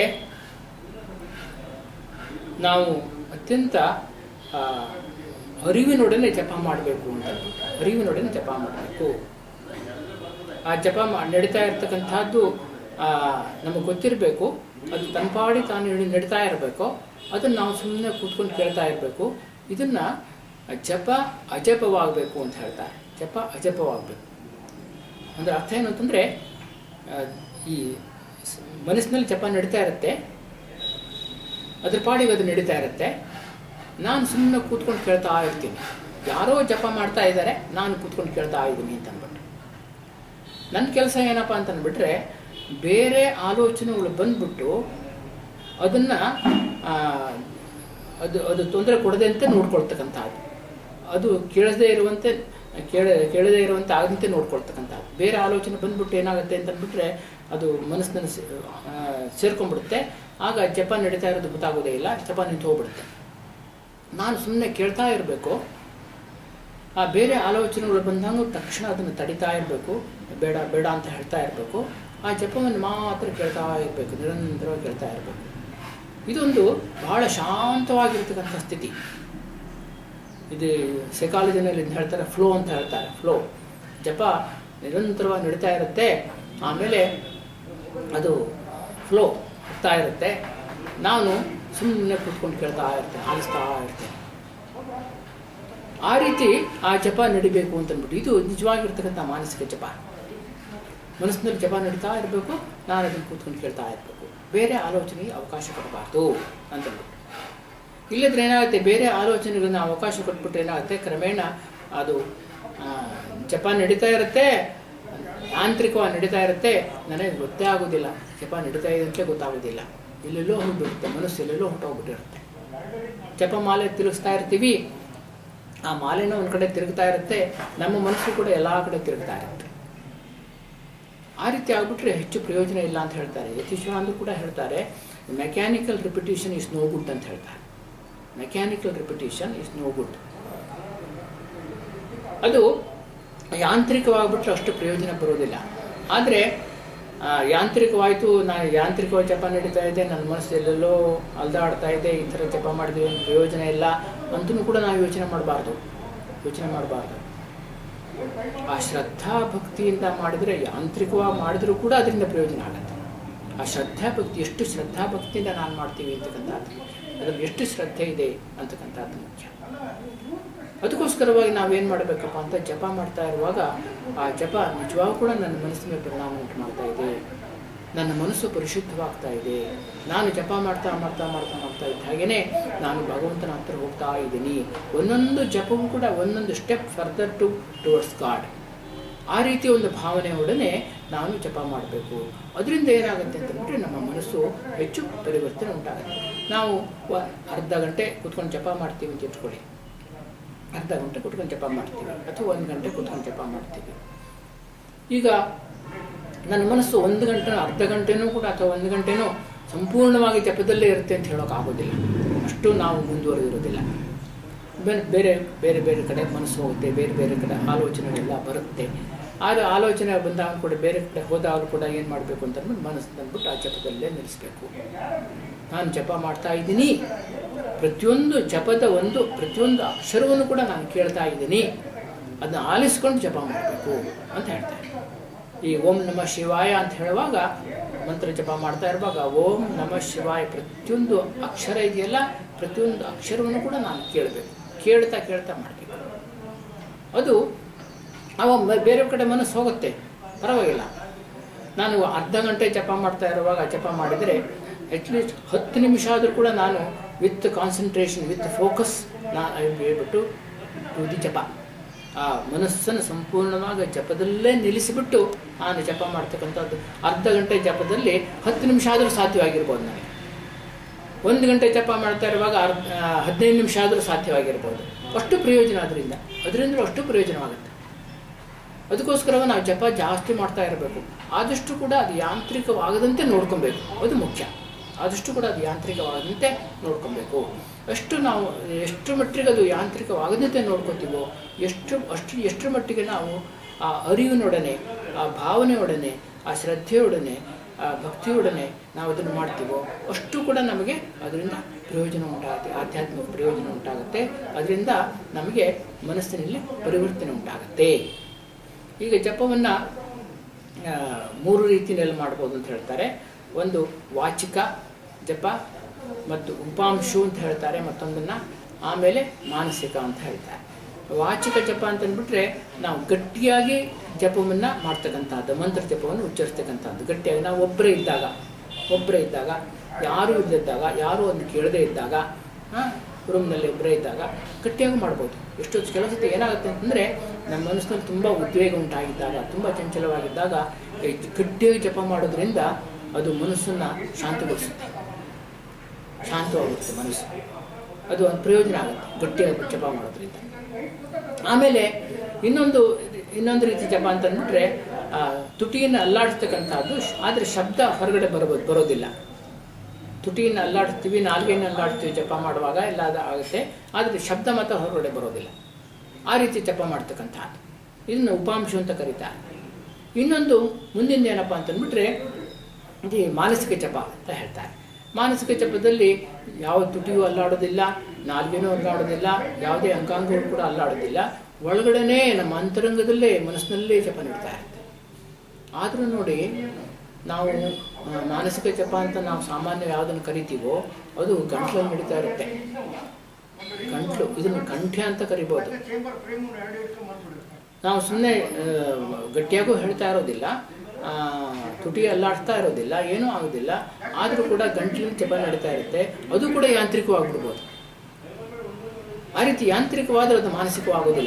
ನಾವು ಅತ್ಯಂತ ಆ, ಅರಿವಿನೊಡನೆ ಜಪ ಮಾಡಬೇಕು ಅಂತ ಅರಿವಿನೊಡನೆ ಜಪ ಮಾಡಬೇಕು ಆ ಜಪ ಮಾ- ನಡೀತಾ ಇರ್ತಕ್ಕಂಥದ್ದು ನಮಗೆ ಗೊತ್ತಿರಬೇಕು ಅದು ತಂಪಾಡಿ ತಾನು ನಡಿ- ನಡೀತಾ ಇರಬೇಕು ಅದನ್ನು ನಾವು ಸುಮ್ಮನೆ ಕೂತ್ಕೊಂಡು ಕೇಳ್ತಾ ಇರಬೇಕು ಇದನ್ನು ಜಪ ಅಜಪವಾಗಬೇಕು ಅಂತ ಹೇಳ್ತಾರೆ ಜಪ ಅಜಪವಾಗಬೇಕು ಅಂದರೆ ಅರ್ಥ ಏನು ಅಂತಂದರೆ ಈ ಸ್- ಮನಸ್ಸಿನಲ್ಲಿ ಜಪ ನಡೀತಾ ಇರುತ್ತೆ ಅದ್ರ ಪಾಡಿಗೆ ಅದು ನಡೀತಾ ಇರುತ್ತೆ ನಾನು ಸುಮ್ಮನೆ ಕೂತ್ಕೊಂಡು ಕೇಳ್ತಾ ಇರ್ತೀನಿ ಯಾರೋ ಜಪ ಮಾಡ್ತಾ ಇದ್ದಾರೆ ನಾನು ಕೂತ್ಕೊಂಡು ಕೇಳ್ತಾ ಇದ್ದೀನಿ ಅಂತ ಅಂದ್ಬಿಟ್ಟು ನನ್ನ ಕೆಲಸ ಏನಪ್ಪ ಅಂತ ಅಂದ್ಬಿಟ್ರೆ ಬೇರೆ ಆಲೋಚನೆಗಳು ಬಂದ್ಬಿಟ್ಟು ಅದನ್ನು ಅದು ಅದು ತೊಂದರೆ ಕೊಡದಂತೆ ನೋಡ್ಕೊಳ್ತಕ್ಕಂಥದ್ದು ಅದು ಕೇಳದೇ ಇರುವಂತೆ ಕೇಳ ಕೇಳದೇ ಇರುವಂತೆ ಆಗದಂತೆ ನೋಡ್ಕೊಳ್ತಕ್ಕಂಥದ್ದು ಬೇರೆ ಆಲೋಚನೆ ಬಂದ್ಬಿಟ್ಟು ಏನಾಗುತ್ತೆ ಅಂತ ಅಂದ್ಬಿಟ್ರೆ ಅದು ಮನಸ್ಸಿನಲ್ಲಿ ಸೇ- ಆ, ಸೇರ್ಕೊಂಡ್ಬಿಡುತ್ತೆ ಆಗ ಜಪ ನಡೀತಾ ಇರೋದು ಗೊತ್ತಾಗೋದೇ ಇಲ್ಲ ಜಪ ನಿಂತು ಹೋಗ್ಬಿಡುತ್ತೆ ನಾನು ಸುಮ್ಮನೆ ಕೇಳ್ತಾ ಇರಬೇಕು ಆ ಬೇರೆ ಆಲೋಚನೆಗಳು ಬಂದಾಗ ತಕ್ಷಣ ಅದನ್ನು ತಡಿತಾ ಇರಬೇಕು ಬೇಡ ಬೇಡ ಅಂತ ಹೇಳ್ತಾ ಇರಬೇಕು ಆ ಜಪವನ್ನು ಮಾತ್ರ ಕೇಳ್ತಾ ಇರಬೇಕು ನಿರಂತರವಾಗಿ ಕೇಳ್ತಾ ಇರಬೇಕು ಇದೊಂದು ಬಹಳ ಶಾಂತವಾಗಿರ್ತಕ್ಕಂಥ ಸ್ಥಿತಿ ಇದು ಸೈಕಾಲಜಿನಲ್ಲಿ ಇದ್ನ ಹೇಳ್ತಾರೆ ಫ್ಲೋ ಅಂತ ಹೇಳ್ತಾರೆ ಫ್ಲೋ ಜಪ ನಿರಂತರವಾಗಿ ನಡೀತಾ ಇರುತ್ತೆ ಆಮೇಲೆ ಅದು ಫ್ಲೋ ಆಗ್ತಾ ಇರುತ್ತೆ ನಾನು ಸುಮ್ಮನೆ ಕೂತ್ಕೊಂಡು ಕೇಳ್ತಾ ಇರ್ತೇನೆ ಆಲಿಸ್ತಾ ಇರ್ತೇನೆ ಆ ರೀತಿ ಆ ಜಪ ನಡಿಬೇಕು ಅಂತಂದ್ಬಿಟ್ಟು ಇದು ನಿಜವಾಗಿರ್ತಕ್ಕಂಥ ಮಾನಸಿಕ ಜಪ ಮನಸ್ಸಿನಲ್ಲಿ ಜಪ ನಡೀತಾ ಇರಬೇಕು ನಾನು ಅದನ್ನು ಕೂತ್ಕೊಂಡು ಕೇಳ್ತಾ ಇರಬೇಕು ಬೇರೆ ಆಲೋಚನೆಗೆ ಅವಕಾಶ ಕೊಡಬಾರ್ದು ಅಂತಂದ್ಬಿಟ್ಟು ಇಲ್ಲದ್ರೆ ಏನಾಗುತ್ತೆ ಬೇರೆ ಆಲೋಚನೆಗಳನ್ನ ಅವಕಾಶ ಕೊಟ್ಬಿಟ್ರೆ ಏನಾಗುತ್ತೆ ಕ್ರಮೇಣ ಅದು ಆ, ಜಪ ನಡೀತಾ ಇರುತ್ತೆ ಯಾಂತ್ರಿಕವಾಗಿ ನಡೀತಾ ಇರುತ್ತೆ ನನಗೆ ಗೊತ್ತೇ ಆಗೋದಿಲ್ಲ ಜಪ ನಡೀತಾ ಇದೆ ಅಂತಲೇ ಗೊತ್ತಾಗೋದಿಲ್ಲ ಎಲ್ಲೆಲ್ಲೋ ಹೋಗ್ಬಿಡುತ್ತೆ ಮನಸ್ಸು ಎಲ್ಲೆಲ್ಲೋ ಹೊಟ್ಟೋಗ್ಬಿಟ್ಟಿರುತ್ತೆ ಜಪ ಮಾಲೆ ತಿರುಗಿಸ್ತಾ ಇರ್ತೀವಿ ಆ ಮಾಲೆನೂ ಒಂದು ಕಡೆ ತಿರುಗ್ತಾ ಇರುತ್ತೆ ನಮ್ಮ ಮನಸ್ಸು ಕೂಡ ಎಲ್ಲ ಕಡೆ ತಿರುಗ್ತಾ ಇರುತ್ತೆ ಆ ರೀತಿ ಆಗ್ಬಿಟ್ರೆ ಹೆಚ್ಚು ಪ್ರಯೋಜನ ಇಲ್ಲ ಅಂತ ಹೇಳ್ತಾರೆ ಯತೀಶ್ವರಾನಂದರು ಕೂಡ ಹೇಳ್ತಾರೆ mechanical repetition is no good ಅಂತ ಹೇಳ್ತಾರೆ mechanical repetition is no good ಅದು ಯಾಂತ್ರಿಕವಾಗಿಬಿಟ್ರೆ ಅಷ್ಟು ಪ್ರಯೋಜನ ಬರೋದಿಲ್ಲ ಆದರೆ ಯಾಂತ್ರಿಕವಾಯಿತು ನಾನು ಯಾಂತ್ರಿಕವಾಗಿ ಜಪ ನಡೀತಾ ಇದೆ ನನ್ನ ಮನಸ್ಸು ಎಲ್ಲೆಲ್ಲೋ ಅಲ್ದಾಡ್ತಾ ಇದೆ ಈ ಥರ ಜಪ ಮಾಡಿದ್ವಿ ಏನು ಪ್ರಯೋಜನ ಇಲ್ಲ ಅಂತಲೂ ಕೂಡ ನಾವು ಯೋಚನೆ ಮಾಡಬಾರ್ದು ಯೋಚನೆ ಮಾಡಬಾರ್ದು ಆ ಶ್ರದ್ಧಾ ಭಕ್ತಿಯಿಂದ ಮಾಡಿದರೆ ಯಾಂತ್ರಿಕವಾಗಿ ಮಾಡಿದರೂ ಕೂಡ ಅದರಿಂದ ಪ್ರಯೋಜನ ಆಗುತ್ತೆ ಆ ಶ್ರದ್ಧಾಭಕ್ತಿ ಎಷ್ಟು ಶ್ರದ್ಧಾಭಕ್ತಿಯಿಂದ ನಾನು ಮಾಡ್ತೀವಿ ಅಂತಕ್ಕಂಥದ್ದು ಅದರಲ್ಲಿ ಎಷ್ಟು ಶ್ರದ್ಧೆ ಇದೆ ಅಂತಕ್ಕಂಥದ್ದು ಮುಖ್ಯ ಅದಕ್ಕೋಸ್ಕರವಾಗಿ ನಾವೇನು ಮಾಡಬೇಕಪ್ಪ ಅಂತ ಜಪ ಮಾಡ್ತಾ ಇರುವಾಗ ಆ ಜಪ ನಿಜವಾಗೂ ಕೂಡ ನನ್ನ ಮನಸ್ಸಿನ ಮೇಲೆ ಪರಿಣಾಮ ಉಂಟು ಮಾಡ್ತಾ ಇದೆ ನನ್ನ ಮನಸ್ಸು ಪರಿಶುದ್ಧವಾಗ್ತಾ ಇದೆ ನಾನು ಜಪ ಮಾಡ್ತಾ ಮಾಡ್ತಾ ಮಾಡ್ತಾ ಮಾಡ್ತಾ ಇದ್ದ ಹಾಗೆಯೇ ನಾನು ಭಗವಂತನ ಹತ್ರ ಹೋಗ್ತಾ ಇದ್ದೀನಿ ಒಂದೊಂದು ಜಪವೂ ಕೂಡ ಒಂದೊಂದು step further to towards God ಆ ರೀತಿಯ ಒಂದು ಭಾವನೆಯೊಡನೆ ನಾನು ಜಪ ಮಾಡಬೇಕು ಅದರಿಂದ ಏನಾಗುತ್ತೆ ಅಂತಂದ್ರೆ ನಮ್ಮ ಮನಸ್ಸು ಹೆಚ್ಚು ಪರಿವರ್ತನೆ ಉಂಟಾಗುತ್ತೆ ನಾವು ವ- ಅರ್ಧ ಗಂಟೆ ಕುತ್ಕೊಂಡು ಜಪ ಮಾಡ್ತೀವಿ ಅಂತ ಇಟ್ಕೊಳ್ಳಿ ಅರ್ಧ ಗಂಟೆ ಕುತ್ಕೊಂಡು ಜಪ ಮಾಡ್ತೀವಿ ಅಥವಾ ಒಂದು ಗಂಟೆ ಕುತ್ಕೊಂಡು ಜಪ ಮಾಡ್ತೀವಿ ಈಗ ನನ್ನ ಮನಸ್ಸು ಒಂದು ಗಂಟೆ ಅರ್ಧ ಗಂಟೆನೂ ಕೂಡ ಅಥವಾ ಒಂದು ಗಂಟೆನೂ ಸಂಪೂರ್ಣವಾಗಿ ಜಪದಲ್ಲೇ ಇರುತ್ತೆ ಅಂತ ಹೇಳೋಕ್ಕಾಗೋದಿಲ್ಲ ಅಷ್ಟು ನಾವು ಮುಂದುವರೆದಿರೋದಿಲ್ಲ ಬೇರೆ ಬೇರೆ ಬೇರೆ ಬೇರೆ ಕಡೆ ಮನಸ್ಸು ಹೋಗುತ್ತೆ ಬೇರೆ ಬೇರೆ ಕಡೆ ಆಲೋಚನೆಗಳೆಲ್ಲ ಬರುತ್ತೆ ಆದರೆ ಆಲೋಚನೆ ಬಂದಾಗ ಕೂಡ ಬೇರೆ ಕಡೆ ಹೋದಾಗ ಕೂಡ ಏನು ಮಾಡಬೇಕು ಅಂತ ಅಂದ್ಬಿಟ್ಟು ಮನಸ್ಸು ಬಂದ್ಬಿಟ್ಟು ಆ ಜಪದಲ್ಲೇ ನಿಲ್ಲಿಸಬೇಕು ನಾನು ಜಪ ಮಾಡ್ತಾ ಇದ್ದೀನಿ ಪ್ರತಿಯೊಂದು ಜಪದ ಒಂದು ಪ್ರತಿಯೊಂದು ಅಕ್ಷರವನ್ನು ಕೂಡ ನಾನು ಕೇಳ್ತಾ ಇದ್ದೀನಿ ಅದನ್ನ ಆಲಿಸ್ಕೊಂಡು ಜಪ ಮಾಡಬೇಕು ಅಂತ ಹೇಳ್ತಾರೆ ಈ ಓಂ ನಮ ಶಿವಾಯ ಅಂತ ಹೇಳುವಾಗ ಮಂತ್ರ ಜಪ ಮಾಡ್ತಾ ಇರುವಾಗ ಓಂ ನಮ ಶಿವಾಯ ಪ್ರತಿಯೊಂದು ಅಕ್ಷರ ಇದೆಯಲ್ಲ ಪ್ರತಿಯೊಂದು ಅಕ್ಷರವನ್ನು ಕೂಡ ನಾನು ಕೇಳಬೇಕು ಕೇಳ್ತಾ ಕೇಳ್ತಾ ಮಾಡಬೇಕು ಅದು ಅವಾಗ ಮ- ಬೇರೆ ಕಡೆ ಮನಸ್ಸು ಹೋಗುತ್ತೆ ಪರವಾಗಿಲ್ಲ ನಾನು ಅರ್ಧ ಗಂಟೆ ಜಪ ಮಾಡ್ತಾ ಇರುವಾಗ ಜಪ ಮಾಡಿದರೆ ಅಟ್ಲೀಸ್ಟ್ ಹತ್ತು ನಿಮಿಷ ಆದರೂ ಕೂಡ ನಾನು ವಿತ್ ಕಾನ್ಸಂಟ್ರೇಷನ್ ವಿತ್ ಫೋಕಸ್ ನಾ ಐ ಹೇಳ್ಬಿಟ್ಟು ಟು ದಿ ಜಪ ಆ ಮನಸ್ಸನ್ನು ಸಂಪೂರ್ಣವಾಗಿ ಜಪದಲ್ಲೇ ನಿಲ್ಲಿಸಿಬಿಟ್ಟು ನಾನು ಜಪ ಮಾಡ್ತಕ್ಕಂಥದ್ದು ಅರ್ಧ ಗಂಟೆ ಜಪದಲ್ಲಿ ಹತ್ತು ನಿಮಿಷ ಆದರೂ ಸಾಧ್ಯವಾಗಿರ್ಬೋದು ನನಗೆ ಒಂದು ಗಂಟೆ ಜಪ ಮಾಡ್ತಾ ಇರುವಾಗ ಅರ್ಧ ಆ, ಹದಿನೈದು ನಿಮಿಷ ಆದರೂ ಸಾಧ್ಯವಾಗಿರ್ಬೋದು ಅಷ್ಟು ಪ್ರಯೋಜನ ಅದರಿಂದ ಅದರಿಂದ ಅಷ್ಟು ಪ್ರಯೋಜನವಾಗುತ್ತೆ ಅದಕ್ಕೋಸ್ಕರ ನಾವು ಜಪ ಜಾಸ್ತಿ ಮಾಡ್ತಾ ಇರಬೇಕು ಆದಷ್ಟು ಕೂಡ ಅದು ಯಾಂತ್ರಿಕವಾಗದಂತೆ ನೋಡ್ಕೊಬೇಕು ಅದು ಮುಖ್ಯ ಆದಷ್ಟು ಕೂಡ ಅದು ಯಾಂತ್ರಿಕವಾಗದಂತೆ ನೋಡ್ಕೊಬೇಕು ಅಷ್ಟು ನಾವು ಎಷ್ಟು ಮಟ್ಟಿಗೆ ಅದು ಯಾಂತ್ರಿಕವಾಗದಂತೆ ನೋಡ್ಕೊತೀವೋ ಎಷ್ಟು ಅಷ್ಟು ಎಷ್ಟರ ಮಟ್ಟಿಗೆ ನಾವು ಆ ಅರಿವಿನೊಡನೆ ಆ ಭಾವನೆಯೊಡನೆ ಆ ಶ್ರದ್ಧೆಯೊಡನೆ ಆ ಭಕ್ತಿಯೊಡನೆ ನಾವು ಅದನ್ನು ಮಾಡ್ತೀವೋ ಅಷ್ಟು ಕೂಡ ನಮಗೆ ಅದರಿಂದ ಪ್ರಯೋಜನ ಉಂಟಾಗುತ್ತೆ ಆಧ್ಯಾತ್ಮಿಕ ಪ್ರಯೋಜನ ಉಂಟಾಗುತ್ತೆ ಅದರಿಂದ ನಮಗೆ ಮನಸ್ಸಿನಲ್ಲಿ ಪರಿವರ್ತನೆ ಉಂಟಾಗುತ್ತೆ ಈಗ ಜಪವನ್ನು ಮೂರು ರೀತಿಯಲ್ಲಿ ಮಾಡ್ಬೋದು ಅಂತ ಹೇಳ್ತಾರೆ ಒಂದು ವಾಚಿಕ ಜಪ ಮತ್ತು ಉಪಾಂಶು ಅಂತ ಹೇಳ್ತಾರೆ ಮತ್ತೊಂದನ್ನು ಆಮೇಲೆ ಮಾನಸಿಕ ಅಂತ ಹೇಳ್ತಾರೆ ವಾಚಿಕ ಜಪ ಅಂತ ಅಂದ್ಬಿಟ್ರೆ ನಾವು ಗಟ್ಟಿಯಾಗಿ ಜಪವನ್ನು ಮಾಡ್ತಕ್ಕಂಥದ್ದು ಮಂತ್ರ ಜಪವನ್ನು ಉಚ್ಚರಿಸ್ತಕ್ಕಂಥದ್ದು ಗಟ್ಟಿಯಾಗಿ ನಾವು ಒಬ್ಬರೇ ಇದ್ದಾಗ ಒಬ್ಬರೇ ಇದ್ದಾಗ ಯಾರೂ ಇಲ್ಲದಿದ್ದಾಗ ಯಾರೂ ಒಂದು ಕೇಳದೇ ಇದ್ದಾಗ ರೂಮ್ನಲ್ಲಿ ಒಬ್ಬರೇ ಇದ್ದಾಗ ಗಟ್ಟಿಯಾಗಿ ಮಾಡ್ಬೋದು ಎಷ್ಟೊತ್ತು ಕೆಲವು ಸತಿ ಏನಾಗುತ್ತೆ ಅಂತಂದರೆ ನಮ್ಮ ಮನಸ್ಸಿನಲ್ಲಿ ತುಂಬ ಉದ್ವೇಗ ಉಂಟಾಗಿದ್ದಾಗ ತುಂಬ ಚಂಚಲವಾಗಿದ್ದಾಗ ಈ ಗಟ್ಟಿಯಾಗಿ ಜಪ ಮಾಡೋದ್ರಿಂದ ಅದು ಮನಸ್ಸನ್ನು ಶಾಂತಗೊಳಿಸುತ್ತೆ ಶಾಂತವಾಗುತ್ತೆ ಮನಸ್ಸು ಅದು ಒಂದು ಪ್ರಯೋಜನ ಆಗುತ್ತೆ ಗಟ್ಟಿಯಾಗಿ ಜಪ ಮಾಡೋದ್ರಿಂದ ಆಮೇಲೆ ಇನ್ನೊಂದು ಇನ್ನೊಂದು ರೀತಿ ಜಪ ಅಂತ ಅಂದ್ಬಿಟ್ರೆ ಆ, ತುಟಿಯನ್ನು ಅಲ್ಲಾಡಿಸ್ತಕ್ಕಂಥದ್ದು ಆದರೆ ಶಬ್ದ ಹೊರಗಡೆ ಬರಬೋದು ಬರೋದಿಲ್ಲ ತುಟಿಯನ್ನು ಅಲ್ಲಾಡ್ತೀವಿ ನಾಲ್ಗೆಯನ್ನು ಅಲ್ಲಾಡ್ತೀವಿ ಜಪ ಮಾಡುವಾಗ ಎಲ್ಲ ಅದು ಆಗುತ್ತೆ ಆದರೆ ಶಬ್ದ ಮಾತ್ರ ಹೊರಗಡೆ ಬರೋದಿಲ್ಲ ಆ ರೀತಿ ಜಪ ಮಾಡ್ತಕ್ಕಂಥದ್ದು ಇದನ್ನು ಉಪಾಂಶ ಅಂತ ಕರೀತಾರೆ ಇನ್ನೊಂದು ಮುಂದಿನ ಏನಪ್ಪ ಅಂತಂದ್ಬಿಟ್ರೆ ಇದು ಮಾನಸಿಕ ಜಪ ಅಂತ ಹೇಳ್ತಾರೆ ಮಾನಸಿಕ ಜಪದಲ್ಲಿ ಯಾವ ತುಟಿಯೂ ಅಲ್ಲಾಡೋದಿಲ್ಲ ನಾಲ್ಗೇನೂ ಅಲ್ಲಾಡೋದಿಲ್ಲ ಯಾವುದೇ ಅಂಗಾಂಗಗಳು ಕೂಡ ಅಲ್ಲಾಡೋದಿಲ್ಲ ಒಳಗಡೆನೇ ನಮ್ಮ ಅಂತರಂಗದಲ್ಲೇ ಮನಸ್ಸಿನಲ್ಲೇ ಜಪ ನೀಡ್ತಾ ಇರುತ್ತೆ ಆದರೂ ನೋಡಿ ನಾವು ಆ, ಮಾನಸಿಕ ಜಪ ಅಂತ ನಾವು ಸಾಮಾನ್ಯ ಯಾವುದನ್ನು ಕರಿತೀವೋ ಅದು ಗಂಟ್ಲಲ್ಲಿ ನಡೀತಾ ಇರುತ್ತೆ ಗಂಟ್ಲು ಇದನ್ನು ಕಂಠ್ಯ ಅಂತ ಕರಿಬೋದು ನಾವು ಸುಮ್ಮನೆ ಗಟ್ಟಿಯಾಗೂ ಹೇಳ್ತಾ ಇರೋದಿಲ್ಲ ಆ, ತುಟಿ ಅಲ್ಲಾಡ್ತಾ ಇರೋದಿಲ್ಲ ಏನೂ ಆಗೋದಿಲ್ಲ ಆದರೂ ಕೂಡ ಗಂಟ್ಲಿನ ಜಪ ನಡೀತಾ ಇರುತ್ತೆ ಅದು ಕೂಡ ಯಾಂತ್ರಿಕವಾಗ್ಬಿಡ್ಬೋದು ಆ ರೀತಿ ಯಾಂತ್ರಿಕವಾದರೆ ಅದು ಮಾನಸಿಕವಾಗೋದಿಲ್ಲ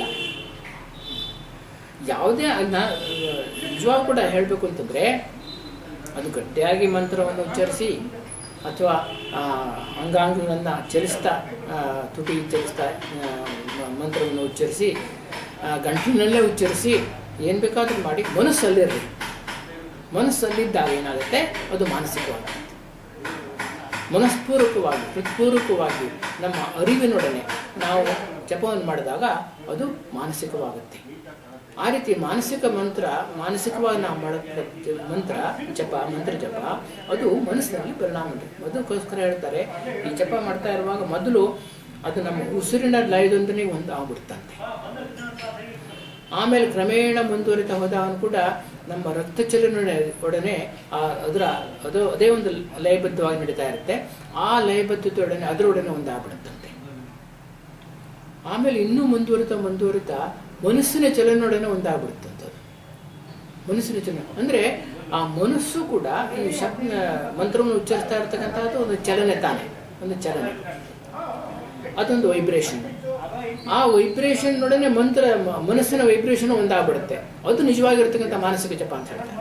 ಯಾವುದೇ ಅದನ್ನ ನಿಜವಾಗೂ ಕೂಡ ಹೇಳಬೇಕು ಅಂತಂದರೆ ಅದು ಗಟ್ಟಿಯಾಗಿ ಮಂತ್ರವನ್ನು ಉಚ್ಚರಿಸಿ ಅಥವಾ ಆ, ಅಂಗಾಂಗಗಳನ್ನು ಚಲಿಸ್ತಾ ಆ, ತುಟಿ ಚಲಿಸ್ತಾ ಆ, ಮ- ಮಂತ್ರವನ್ನು ಉಚ್ಚರಿಸಿ ಆ, ಗಂಟಲಿನಲ್ಲೇ ಉಚ್ಚರಿಸಿ ಏನು ಬೇಕಾದರೂ ಮಾಡಿ ಮನಸ್ಸಲ್ಲಿರಲಿ ಮನಸ್ಸಲ್ಲಿದ್ದಾಗ ಏನಾಗುತ್ತೆ ಅದು ಮಾನಸಿಕವಾಗುತ್ತೆ ಮನಸ್ಪೂರ್ವಕವಾಗಿ ಹೃತ್ಪೂರ್ವಕವಾಗಿ ನಮ್ಮ ಅರಿವಿನೊಡನೆ ನಾವು ಜಪವನ್ನು ಮಾಡಿದಾಗ ಅದು ಮಾನಸಿಕವಾಗುತ್ತೆ ಆ ರೀತಿ ಮಾನಸಿಕ ಮಂತ್ರ ಮಾನಸಿಕವಾಗಿ ನಾವು ಮಾಡೋ ಮಂತ್ರ ಜಪ ಮಂತ್ರ ಜಪ ಅದು ಮನಸ್ಸಿನಲ್ಲಿ ಪರಿಣಾಮ ಉಂಟು ಅದಕ್ಕೋಸ್ಕರ ಹೇಳ್ತಾರೆ ಈ ಜಪ ಮಾಡ್ತಾ ಇರುವಾಗ ಮೊದಲು ಅದು ನಮ್ಮ ಉಸಿರಿನ ಲಯದೊಂದಿಗೆ ಒಂದು ಆಗ್ಬಿಡ್ತಂತೆ ಆಮೇಲೆ ಕ್ರಮೇಣ ಮುಂದುವರಿತಾ ಹೋದವನು ಕೂಡ ನಮ್ಮ ರಕ್ತ ಚಲನೆ ಒಡನೆ ಆ ಅದರ ಅದು ಅದೇ ಒಂದು ಲಯಬದ್ಧವಾಗಿ ನಡೀತಾ ಇರುತ್ತೆ ಆ ಲಯಬದ್ಧತೆಯೊಡನೆ ಅದರೊಡನೆ ಒಂದಾಗ್ಬಿಡುತ್ತಂತೆ ಆಮೇಲೆ ಇನ್ನೂ ಮುಂದುವರಿತಾ ಮುಂದುವರಿತಾ ಮನಸ್ಸಿನ ಚಲನೊಡನೆ ಒಂದಾಗ್ಬಿಡುತ್ತಂತೆ ಮನಸ್ಸಿನ ಚಲನೆ ಅಂದ್ರೆ ಆ ಮನಸ್ಸು ಕೂಡ ಈ ಶಬ್ದ ಮಂತ್ರವನ್ನು ಉಚ್ಚರಿಸ್ತಾ ಇರ್ತಕ್ಕಂಥದ್ದು ಒಂದು ಚಲನೆ ತಾನೆ ಒಂದು ಚಲನೆ ಅದೊಂದು ವೈಬ್ರೇಷನ್ ಆ ವೈಬ್ರೇಷನ್ ನೊಡನೆ ಮಂತ್ರ ಮ- ಮನಸ್ಸಿನ ವೈಬ್ರೇಷನ್ ಒಂದಾಗ್ಬಿಡುತ್ತೆ ಅದು ನಿಜವಾಗಿರ್ತಕ್ಕಂಥ ಮಾನಸಿಕ ಜಪ ಅಂತ ಹೇಳ್ತಾರೆ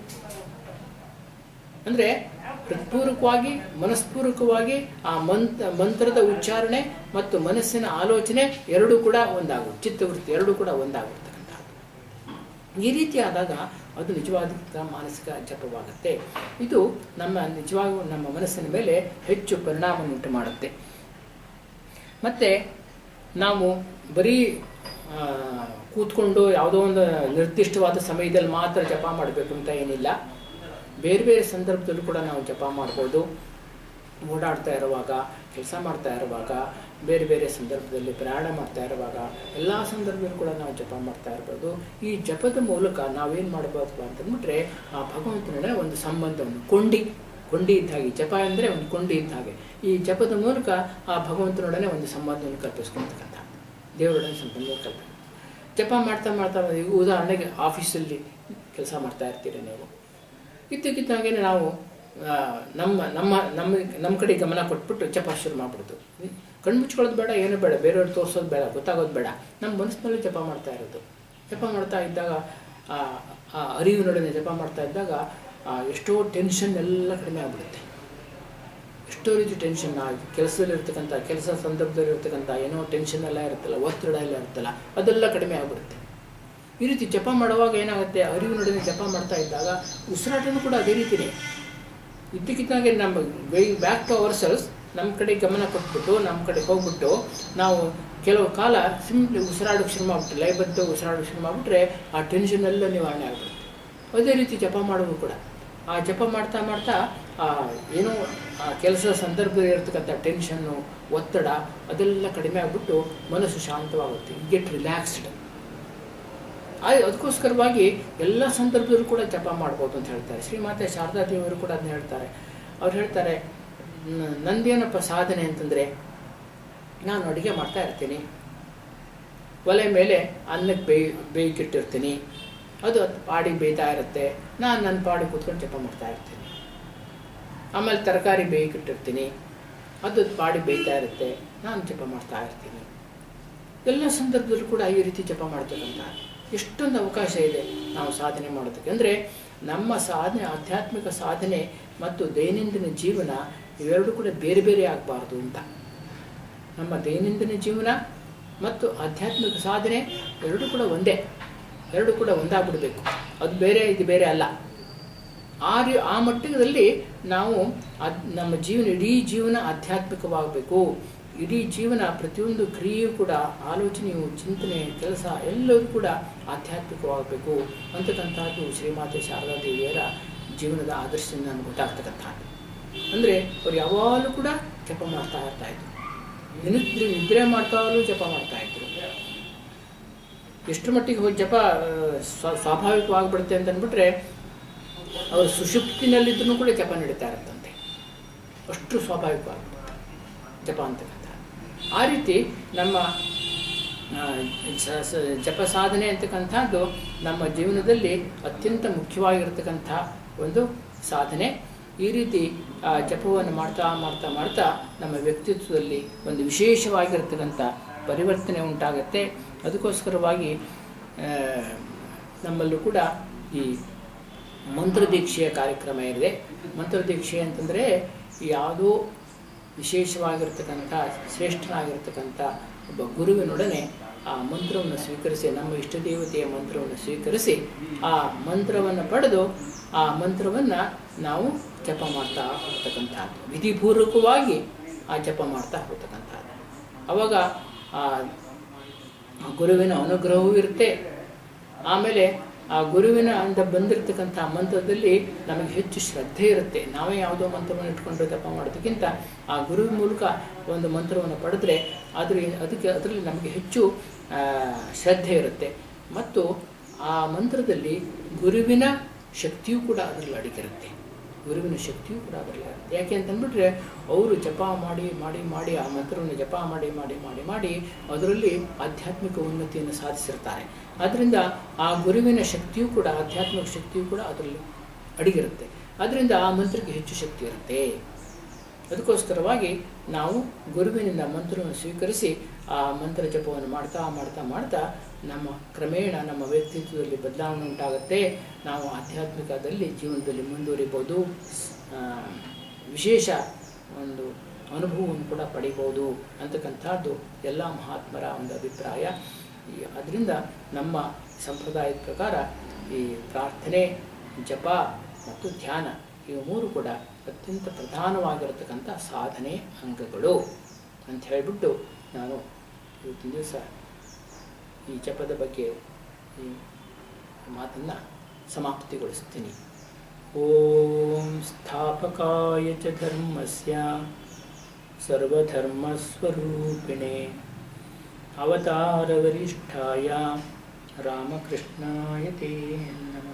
ಅಂದ್ರೆ ಹೃತ್ಪೂರ್ವಕವಾಗಿ ಮನಸ್ಪೂರ್ವಕವಾಗಿ ಆ ಮಂತ್ರ ಮಂತ್ರದ ಉಚ್ಚಾರಣೆ ಮತ್ತು ಮನಸ್ಸಿನ ಆಲೋಚನೆ ಎರಡೂ ಕೂಡ ಒಂದಾಗು ಚಿತ್ತವೃತ್ತಿ ಎರಡೂ ಕೂಡ ಒಂದಾಗಿರ್ತಕ್ಕಂಥದ್ದು ಈ ರೀತಿ ಆದಾಗ ಅದು ನಿಜವಾದ ಮಾನಸಿಕ ಜಪವಾಗುತ್ತೆ ಇದು ನಮ್ಮ ನಿಜವಾಗೂ ನಮ್ಮ ಮನಸ್ಸಿನ ಮೇಲೆ ಹೆಚ್ಚು ಪರಿಣಾಮವನ್ನು ಉಂಟು ಮಾಡುತ್ತೆ ಮತ್ತೆ ನಾವು ಬರೀ ಆ, ಕೂತ್ಕೊಂಡು ಯಾವುದೋ ಒಂದು ನಿರ್ದಿಷ್ಟವಾದ ಸಮಯದಲ್ಲಿ ಮಾತ್ರ ಜಪ ಮಾಡಬೇಕು ಅಂತ ಏನಿಲ್ಲ ಬೇರೆ ಬೇರೆ ಸಂದರ್ಭದಲ್ಲೂ ಕೂಡ ನಾವು ಜಪ ಮಾಡ್ಬೋದು ಓಡಾಡ್ತಾ ಇರುವಾಗ ಕೆಲಸ ಮಾಡ್ತಾ ಇರುವಾಗ ಬೇರೆ ಬೇರೆ ಸಂದರ್ಭದಲ್ಲಿ ಪ್ರಯಾಣ ಮಾಡ್ತಾ ಇರುವಾಗ ಎಲ್ಲ ಸಂದರ್ಭದಲ್ಲೂ ಕೂಡ ನಾವು ಜಪ ಮಾಡ್ತಾ ಇರ್ಬೋದು ಈ ಜಪದ ಮೂಲಕ ನಾವೇನು ಮಾಡಬಹುದು ಅಂತಂದ್ಬಿಟ್ರೆ ಆ ಭಗವಂತನ ಒಂದು ಸಂಬಂಧವನ್ನು ಕೊಂಡಿ ಕೊಂಡಿ ಇದ್ದ ಹಾಗೆ ಜಪ ಅಂದರೆ ಒಂದು ಕೊಂಡಿ ಇದ್ದ ಹಾಗೆ ಈ ಜಪದ ಮೂಲಕ ಆ ಭಗವಂತನೊಡನೆ ಒಂದು ಸಂಬಂಧವನ್ನು ಕಲ್ಪಿಸ್ಕೊಳ್ತಕ್ಕಂಥ ದೇವರೊಡನೆ ಸಂಬಂಧವನ್ನು ಕಲ್ಪಿ ಜಪ ಮಾಡ್ತಾ ಮಾಡ್ತಾ ಈಗ ಉದಾಹರಣೆಗೆ ಆಫೀಸಲ್ಲಿ ಕೆಲಸ ಮಾಡ್ತಾ ಇರ್ತೀರಿ ನೀವು ಇದ್ದಕ್ಕಿದ್ದಾಗೆ ನಾವು ಆ, ನಮ್ಮ ನಮ್ಮ ನಮ್ಮ ನಮ್ಮ ಕಡೆ ಗಮನ ಕೊಟ್ಬಿಟ್ಟು ಜಪ ಶುರು ಮಾಡ್ಬಿಡ್ತು ಕಣ್ಣು ಮುಚ್ಕೊಳ್ಳೋದು ಬೇಡ ಏನು ಬೇಡ ಬೇರೆಯವ್ರು ತೋರಿಸೋದು ಬೇಡ ಗೊತ್ತಾಗೋದು ಬೇಡ ನಮ್ಮ ಮನಸ್ಸಿನಲ್ಲಿ ಜಪ ಮಾಡ್ತಾ ಇರೋದು ಜಪ ಮಾಡ್ತಾ ಇದ್ದಾಗ ಆ ಆ ಅರಿವಿನೊಡನೆ ಜಪ ಮಾಡ್ತಾ ಇದ್ದಾಗ ಆ, ಎಷ್ಟೋ ಟೆನ್ಷನ್ ಎಲ್ಲ ಕಡಿಮೆ ಆಗ್ಬಿಡುತ್ತೆ ಎಷ್ಟೋ ರೀತಿ ಟೆನ್ಷನ್ ಕೆಲಸದಲ್ಲಿ ಇರ್ತಕ್ಕಂಥ ಕೆಲಸ ಸಂದರ್ಭದಲ್ಲಿ ಇರ್ತಕ್ಕಂಥ ಏನೋ ಟೆನ್ಷನ್ ಎಲ್ಲ ಇರುತ್ತಲ್ಲ ಒತ್ತಡ ಎಲ್ಲ ಇರುತ್ತಲ್ಲ ಅದೆಲ್ಲ ಕಡಿಮೆ ಆಗ್ಬಿಡುತ್ತೆ ಈ ರೀತಿ ಜಪ ಮಾಡುವಾಗ ಏನಾಗುತ್ತೆ ಅರಿವಿನೊಡನೆ ಜಪ ಮಾಡ್ತಾ ಇದ್ದಾಗ ಉಸಿರಾಟನೂ ಕೂಡ ಅದೇ ರೀತಿನೇ ಇದ್ದಕ್ಕಿದ್ದಾಗೆ ನಮ್ಮ why back to ourselves ನಮ್ಮ ಕಡೆ ಗಮನ ಕೊಟ್ಬಿಟ್ಟು ನಮ್ಮ ಕಡೆ ಹೋಗ್ಬಿಟ್ಟು ನಾವು ಕೆಲವು ಕಾಲ ಸಿಂಪ್ಲಿ ಉಸಿರಾಡೋಕೆ ಶುರು ಮಾಡ್ಬಿಟ್ಟು ಲಯಬದ್ಧ ಉಸಿರಾಡೋಕೆ ಶುರು ಮಾಡಿಬಿಟ್ರೆ ಆ ಟೆನ್ಷನ್ ಎಲ್ಲ ನಿವಾರಣೆ ಆಗ್ಬಿಡುತ್ತೆ ಅದೇ ರೀತಿ ಜಪ ಮಾಡೋದು ಕೂಡ ಆ ಜಪ ಮಾಡ್ತಾ ಮಾಡ್ತಾ ಆ ಏನೋ ಆ ಕೆಲಸದ ಸಂದರ್ಭದಲ್ಲಿ ಇರ್ತಕ್ಕಂಥ ಟೆನ್ಷನ್ನು ಒತ್ತಡ ಅದೆಲ್ಲ ಕಡಿಮೆ ಆಗಿಬಿಟ್ಟು ಮನಸ್ಸು ಶಾಂತವಾಗುತ್ತೆ ಗೆಟ್ ರಿಲ್ಯಾಕ್ಸ್ಡ್ ಆ- ಅದಕ್ಕೋಸ್ಕರವಾಗಿ ಎಲ್ಲ ಸಂದರ್ಭದಲ್ಲೂ ಕೂಡ ಜಪ ಮಾಡ್ಬೋದು ಅಂತ ಹೇಳ್ತಾರೆ ಶ್ರೀಮಾತೆ ಶಾರದಾ ದೇವರು ಕೂಡ ಅದನ್ನ ಹೇಳ್ತಾರೆ ಅವ್ರು ಹೇಳ್ತಾರೆ "ನ- ನಂದೇನಪ್ಪ ಸಾಧನೆ ಅಂತಂದರೆ ನಾನು ಅಡುಗೆ ಮಾಡ್ತಾ ಇರ್ತೀನಿ ಒಲೆ ಮೇಲೆ ಅನ್ನಕ್ಕೆ ಬೇಯ್ ಬೇಯ್ಕಿಟ್ಟಿರ್ತೀನಿ ಅದು ಅದ್ ಪಾಡಿಗೆ ಬೇಯ್ತಾ ಇರುತ್ತೆ ನಾನು ನನ್ನ ಪಾಡಿಗೆ ಕೂತ್ಕೊಂಡು ಜಪ ಮಾಡ್ತಾ ಇರ್ತೀನಿ ಆಮೇಲೆ ತರಕಾರಿ ಬೇಯ್ಕಿಟ್ಟಿರ್ತೀನಿ ಅದು ಅದ್ ಪಾಡಿಗೆ ಬೇಯ್ತಾ ಇರುತ್ತೆ ನಾನು ಜಪ ಮಾಡ್ತಾ ಇರ್ತೀನಿ ಎಲ್ಲ ಸಂದರ್ಭದಲ್ಲೂ ಕೂಡ ಈ ರೀತಿ ಜಪ ಮಾಡ್ತಕ್ಕಂಥ ಎಷ್ಟೊಂದು ಅವಕಾಶ ಇದೆ ನಾವು ಸಾಧನೆ ಮಾಡೋದಕ್ಕೆ ಅಂದರೆ ನಮ್ಮ ಸಾಧನೆ ಆಧ್ಯಾತ್ಮಿಕ ಸಾಧನೆ ಮತ್ತು ದೈನಂದಿನ ಜೀವನ ಇವೆರಡೂ ಕೂಡ ಬೇರೆ ಬೇರೆ ಆಗಬಾರ್ದು ಅಂತ ನಮ್ಮ ದೈನಂದಿನ ಜೀವನ ಮತ್ತು ಆಧ್ಯಾತ್ಮಿಕ ಸಾಧನೆ ಎರಡೂ ಕೂಡ ಒಂದೇ ಎರಡೂ ಕೂಡ ಒಂದಾಗ್ಬಿಡ್ಬೇಕು ಅದು ಬೇರೆ ಇದು ಬೇರೆ ಅಲ್ಲ ಆ ರೀ ಆ ಮಟ್ಟದಲ್ಲಿ ನಾವು ಅದ್ ನಮ್ಮ ಜೀವನ ಇಡೀ ಜೀವನ ಆಧ್ಯಾತ್ಮಿಕವಾಗಬೇಕು ಇಡೀ ಜೀವನ ಪ್ರತಿಯೊಂದು ಕ್ರಿಯೆಯೂ ಕೂಡ ಆಲೋಚನೆಯು ಚಿಂತನೆ ಕೆಲಸ ಎಲ್ಲವೂ ಕೂಡ ಆಧ್ಯಾತ್ಮಿಕವಾಗಬೇಕು ಅಂತಕ್ಕಂಥದ್ದು ಶ್ರೀಮಾತೆ ಶಾರದಾ ದೇವಿಯರ ಜೀವನದ ಆದರ್ಶದಿಂದ ನಮ್ಗೆ ಗೊತ್ತಾಗ್ತಕ್ಕಂಥದ್ದು ಅಂದರೆ ಅವ್ರು ಯಾವಾಗಲೂ ಕೂಡ ಜಪ ಮಾಡ್ತಾ ಇರ್ತಾ ಇದ್ರು ನಿದ್ರೆ ನಿದ್ರೆ ಮಾಡ್ತಾಗಲೂ ಜಪ ಮಾಡ್ತಾ ಇದ್ರು ಎಷ್ಟು ಮಟ್ಟಿಗೆ ಹೋಗಿ ಜಪ ಆ, ಸ್ವ- ಸ್ವಾಭಾವಿಕವಾಗ್ಬಿಡುತ್ತೆ ಅಂತ ಅಂದ್ಬಿಟ್ರೆ ಅವರು ಸುಷುಪ್ತಿನಲ್ಲಿದ್ದೂ ಕೂಡ ಜಪ ನಡೀತಾ ಇರುತ್ತಂತೆ ಅಷ್ಟು ಸ್ವಾಭಾವಿಕವಾಗ್ಬಿಡುತ್ತೆ ಜಪ ಅಂತಕ್ಕಂಥ ಆ ರೀತಿ ನಮ್ಮ ಆ, ಸ- ಸ- ಜಪ ಸಾಧನೆ ಅಂತಕ್ಕಂಥದ್ದು ನಮ್ಮ ಜೀವನದಲ್ಲಿ ಅತ್ಯಂತ ಮುಖ್ಯವಾಗಿರ್ತಕ್ಕಂಥ ಒಂದು ಸಾಧನೆ ಈ ರೀತಿ ಆ ಜಪವನ್ನು ಮಾಡ್ತಾ ಮಾಡ್ತಾ ಮಾಡ್ತಾ ನಮ್ಮ ವ್ಯಕ್ತಿತ್ವದಲ್ಲಿ ಒಂದು ವಿಶೇಷವಾಗಿರ್ತಕ್ಕಂಥ ಪರಿವರ್ತನೆ ಉಂಟಾಗತ್ತೆ ಅದಕ್ಕೋಸ್ಕರವಾಗಿ ಆ, ನಮ್ಮಲ್ಲೂ ಕೂಡ ಈ ಮಂತ್ರದೀಕ್ಷೆಯ ಕಾರ್ಯಕ್ರಮ ಇದೆ ಮಂತ್ರದೀಕ್ಷೆ ಅಂತಂದರೆ ಯಾವುದೋ ವಿಶೇಷವಾಗಿರ್ತಕ್ಕಂಥ ಶ್ರೇಷ್ಠನಾಗಿರ್ತಕ್ಕಂಥ ಒಬ್ಬ ಗುರುವಿನೊಡನೆ ಆ ಮಂತ್ರವನ್ನು ಸ್ವೀಕರಿಸಿ ನಮ್ಮ ಇಷ್ಟ ದೇವತೆಯ ಮಂತ್ರವನ್ನು ಸ್ವೀಕರಿಸಿ ಆ ಮಂತ್ರವನ್ನು ಪಡೆದು ಆ ಮಂತ್ರವನ್ನು ನಾವು ಜಪ ಮಾಡ್ತಾ ಹೋಗ್ತಕ್ಕಂಥದ್ದು ವಿಧಿಪೂರ್ವಕವಾಗಿ ಆ ಜಪ ಮಾಡ್ತಾ ಹೋಗ್ತಕ್ಕಂಥದ್ದು ಅವಾಗ ಆ ಆ ಗುರುವಿನ ಅನುಗ್ರಹವೂ ಇರುತ್ತೆ ಆಮೇಲೆ ಆ ಗುರುವಿನ ಅಂತ ಬಂದಿರತಕ್ಕಂಥ ಮಂತ್ರದಲ್ಲಿ ನಮಗೆ ಹೆಚ್ಚು ಶ್ರದ್ಧೆ ಇರುತ್ತೆ ನಾವೇ ಯಾವುದೋ ಮಂತ್ರವನ್ನು ಇಟ್ಕೊಂಡು ಜಪ ಮಾಡೋದಕ್ಕಿಂತ ಆ ಗುರುವಿನ ಮೂಲಕ ಒಂದು ಮಂತ್ರವನ್ನು ಪಡೆದ್ರೆ ಅದ್ರ ಅದಕ್ಕೆ ಅದರಲ್ಲಿ ನಮಗೆ ಹೆಚ್ಚು ಆ, ಶ್ರದ್ಧೆ ಇರುತ್ತೆ ಮತ್ತು ಆ ಮಂತ್ರದಲ್ಲಿ ಗುರುವಿನ ಶಕ್ತಿಯೂ ಕೂಡ ಅದರಲ್ಲಿ ಅಡಗಿರುತ್ತೆ ಗುರುವಿನ ಶಕ್ತಿಯೂ ಕೂಡ ಅದರಲ್ಲಿ ಇರುತ್ತೆ ಯಾಕೆ ಅಂತಂದ್ಬಿಟ್ರೆ ಅವರು ಜಪ ಮಾಡಿ ಮಾಡಿ ಮಾಡಿ ಆ ಮಂತ್ರವನ್ನು ಜಪ ಮಾಡಿ ಮಾಡಿ ಮಾಡಿ ಮಾಡಿ ಅದರಲ್ಲಿ ಆಧ್ಯಾತ್ಮಿಕ ಉನ್ನತಿಯನ್ನು ಸಾಧಿಸಿರ್ತಾರೆ ಅದರಿಂದ ಆ ಗುರುವಿನ ಶಕ್ತಿಯೂ ಕೂಡ ಆಧ್ಯಾತ್ಮಿಕ ಶಕ್ತಿಯೂ ಕೂಡ ಅದರಲ್ಲಿ ಅಡಗಿರುತ್ತೆ ಅದರಿಂದ ಆ ಮಂತ್ರಕ್ಕೆ ಹೆಚ್ಚು ಶಕ್ತಿ ಇರುತ್ತೆ ಅದಕ್ಕೋಸ್ಕರವಾಗಿ ನಾವು ಗುರುವಿನಿಂದ ಮಂತ್ರವನ್ನು ಸ್ವೀಕರಿಸಿ ಆ ಮಂತ್ರ ಜಪವನ್ನು ಮಾಡ್ತಾ ಮಾಡ್ತಾ ಮಾಡ್ತಾ ನಮ್ಮ ಕ್ರಮೇಣ ನಮ್ಮ ವ್ಯಕ್ತಿತ್ವದಲ್ಲಿ ಬದಲಾವಣೆ ಉಂಟಾಗುತ್ತೆ ನಾವು ಆಧ್ಯಾತ್ಮಿಕದಲ್ಲಿ ಜೀವನದಲ್ಲಿ ಮುಂದುವರಿಬೋದು ಆ, ವಿಶೇಷ ಒಂದು ಅನುಭವವನ್ನು ಕೂಡ ಪಡಿಬೋದು ಅಂತಕ್ಕಂಥದ್ದು ಎಲ್ಲ ಮಹಾತ್ಮರ ಒಂದು ಅಭಿಪ್ರಾಯ ಈ ಅದರಿಂದ ನಮ್ಮ ಸಂಪ್ರದಾಯದ ಪ್ರಕಾರ ಈ ಪ್ರಾರ್ಥನೆ ಜಪ ಮತ್ತು ಧ್ಯಾನ ಇವು ಮೂರು ಕೂಡ ಅತ್ಯಂತ ಪ್ರಧಾನವಾಗಿರತಕ್ಕಂಥ ಸಾಧನೆ ಅಂಗಗಳು ಅಂತ ಹೇಳಿಬಿಟ್ಟು ನಾನು ಇವತ್ತಿನ ದಿವಸ ಈ ಜಪದ ಬಗ್ಗೆ ಈ ಮಾತನ್ನು ಸಮಾಪ್ತಿಗೊಳಿಸ್ತೀನಿ ಓಂ ಸ್ಥಾಪಕಾಯ ಚ ಧರ್ಮಸ್ಯ ಸರ್ವಧರ್ಮಸ್ವರೂಪಿಣೆ ಅವತಾರವರಿಷ್ಠಾಯ ರಾಮಕೃಷ್ಣಾಯ ತೇ ನಮಃ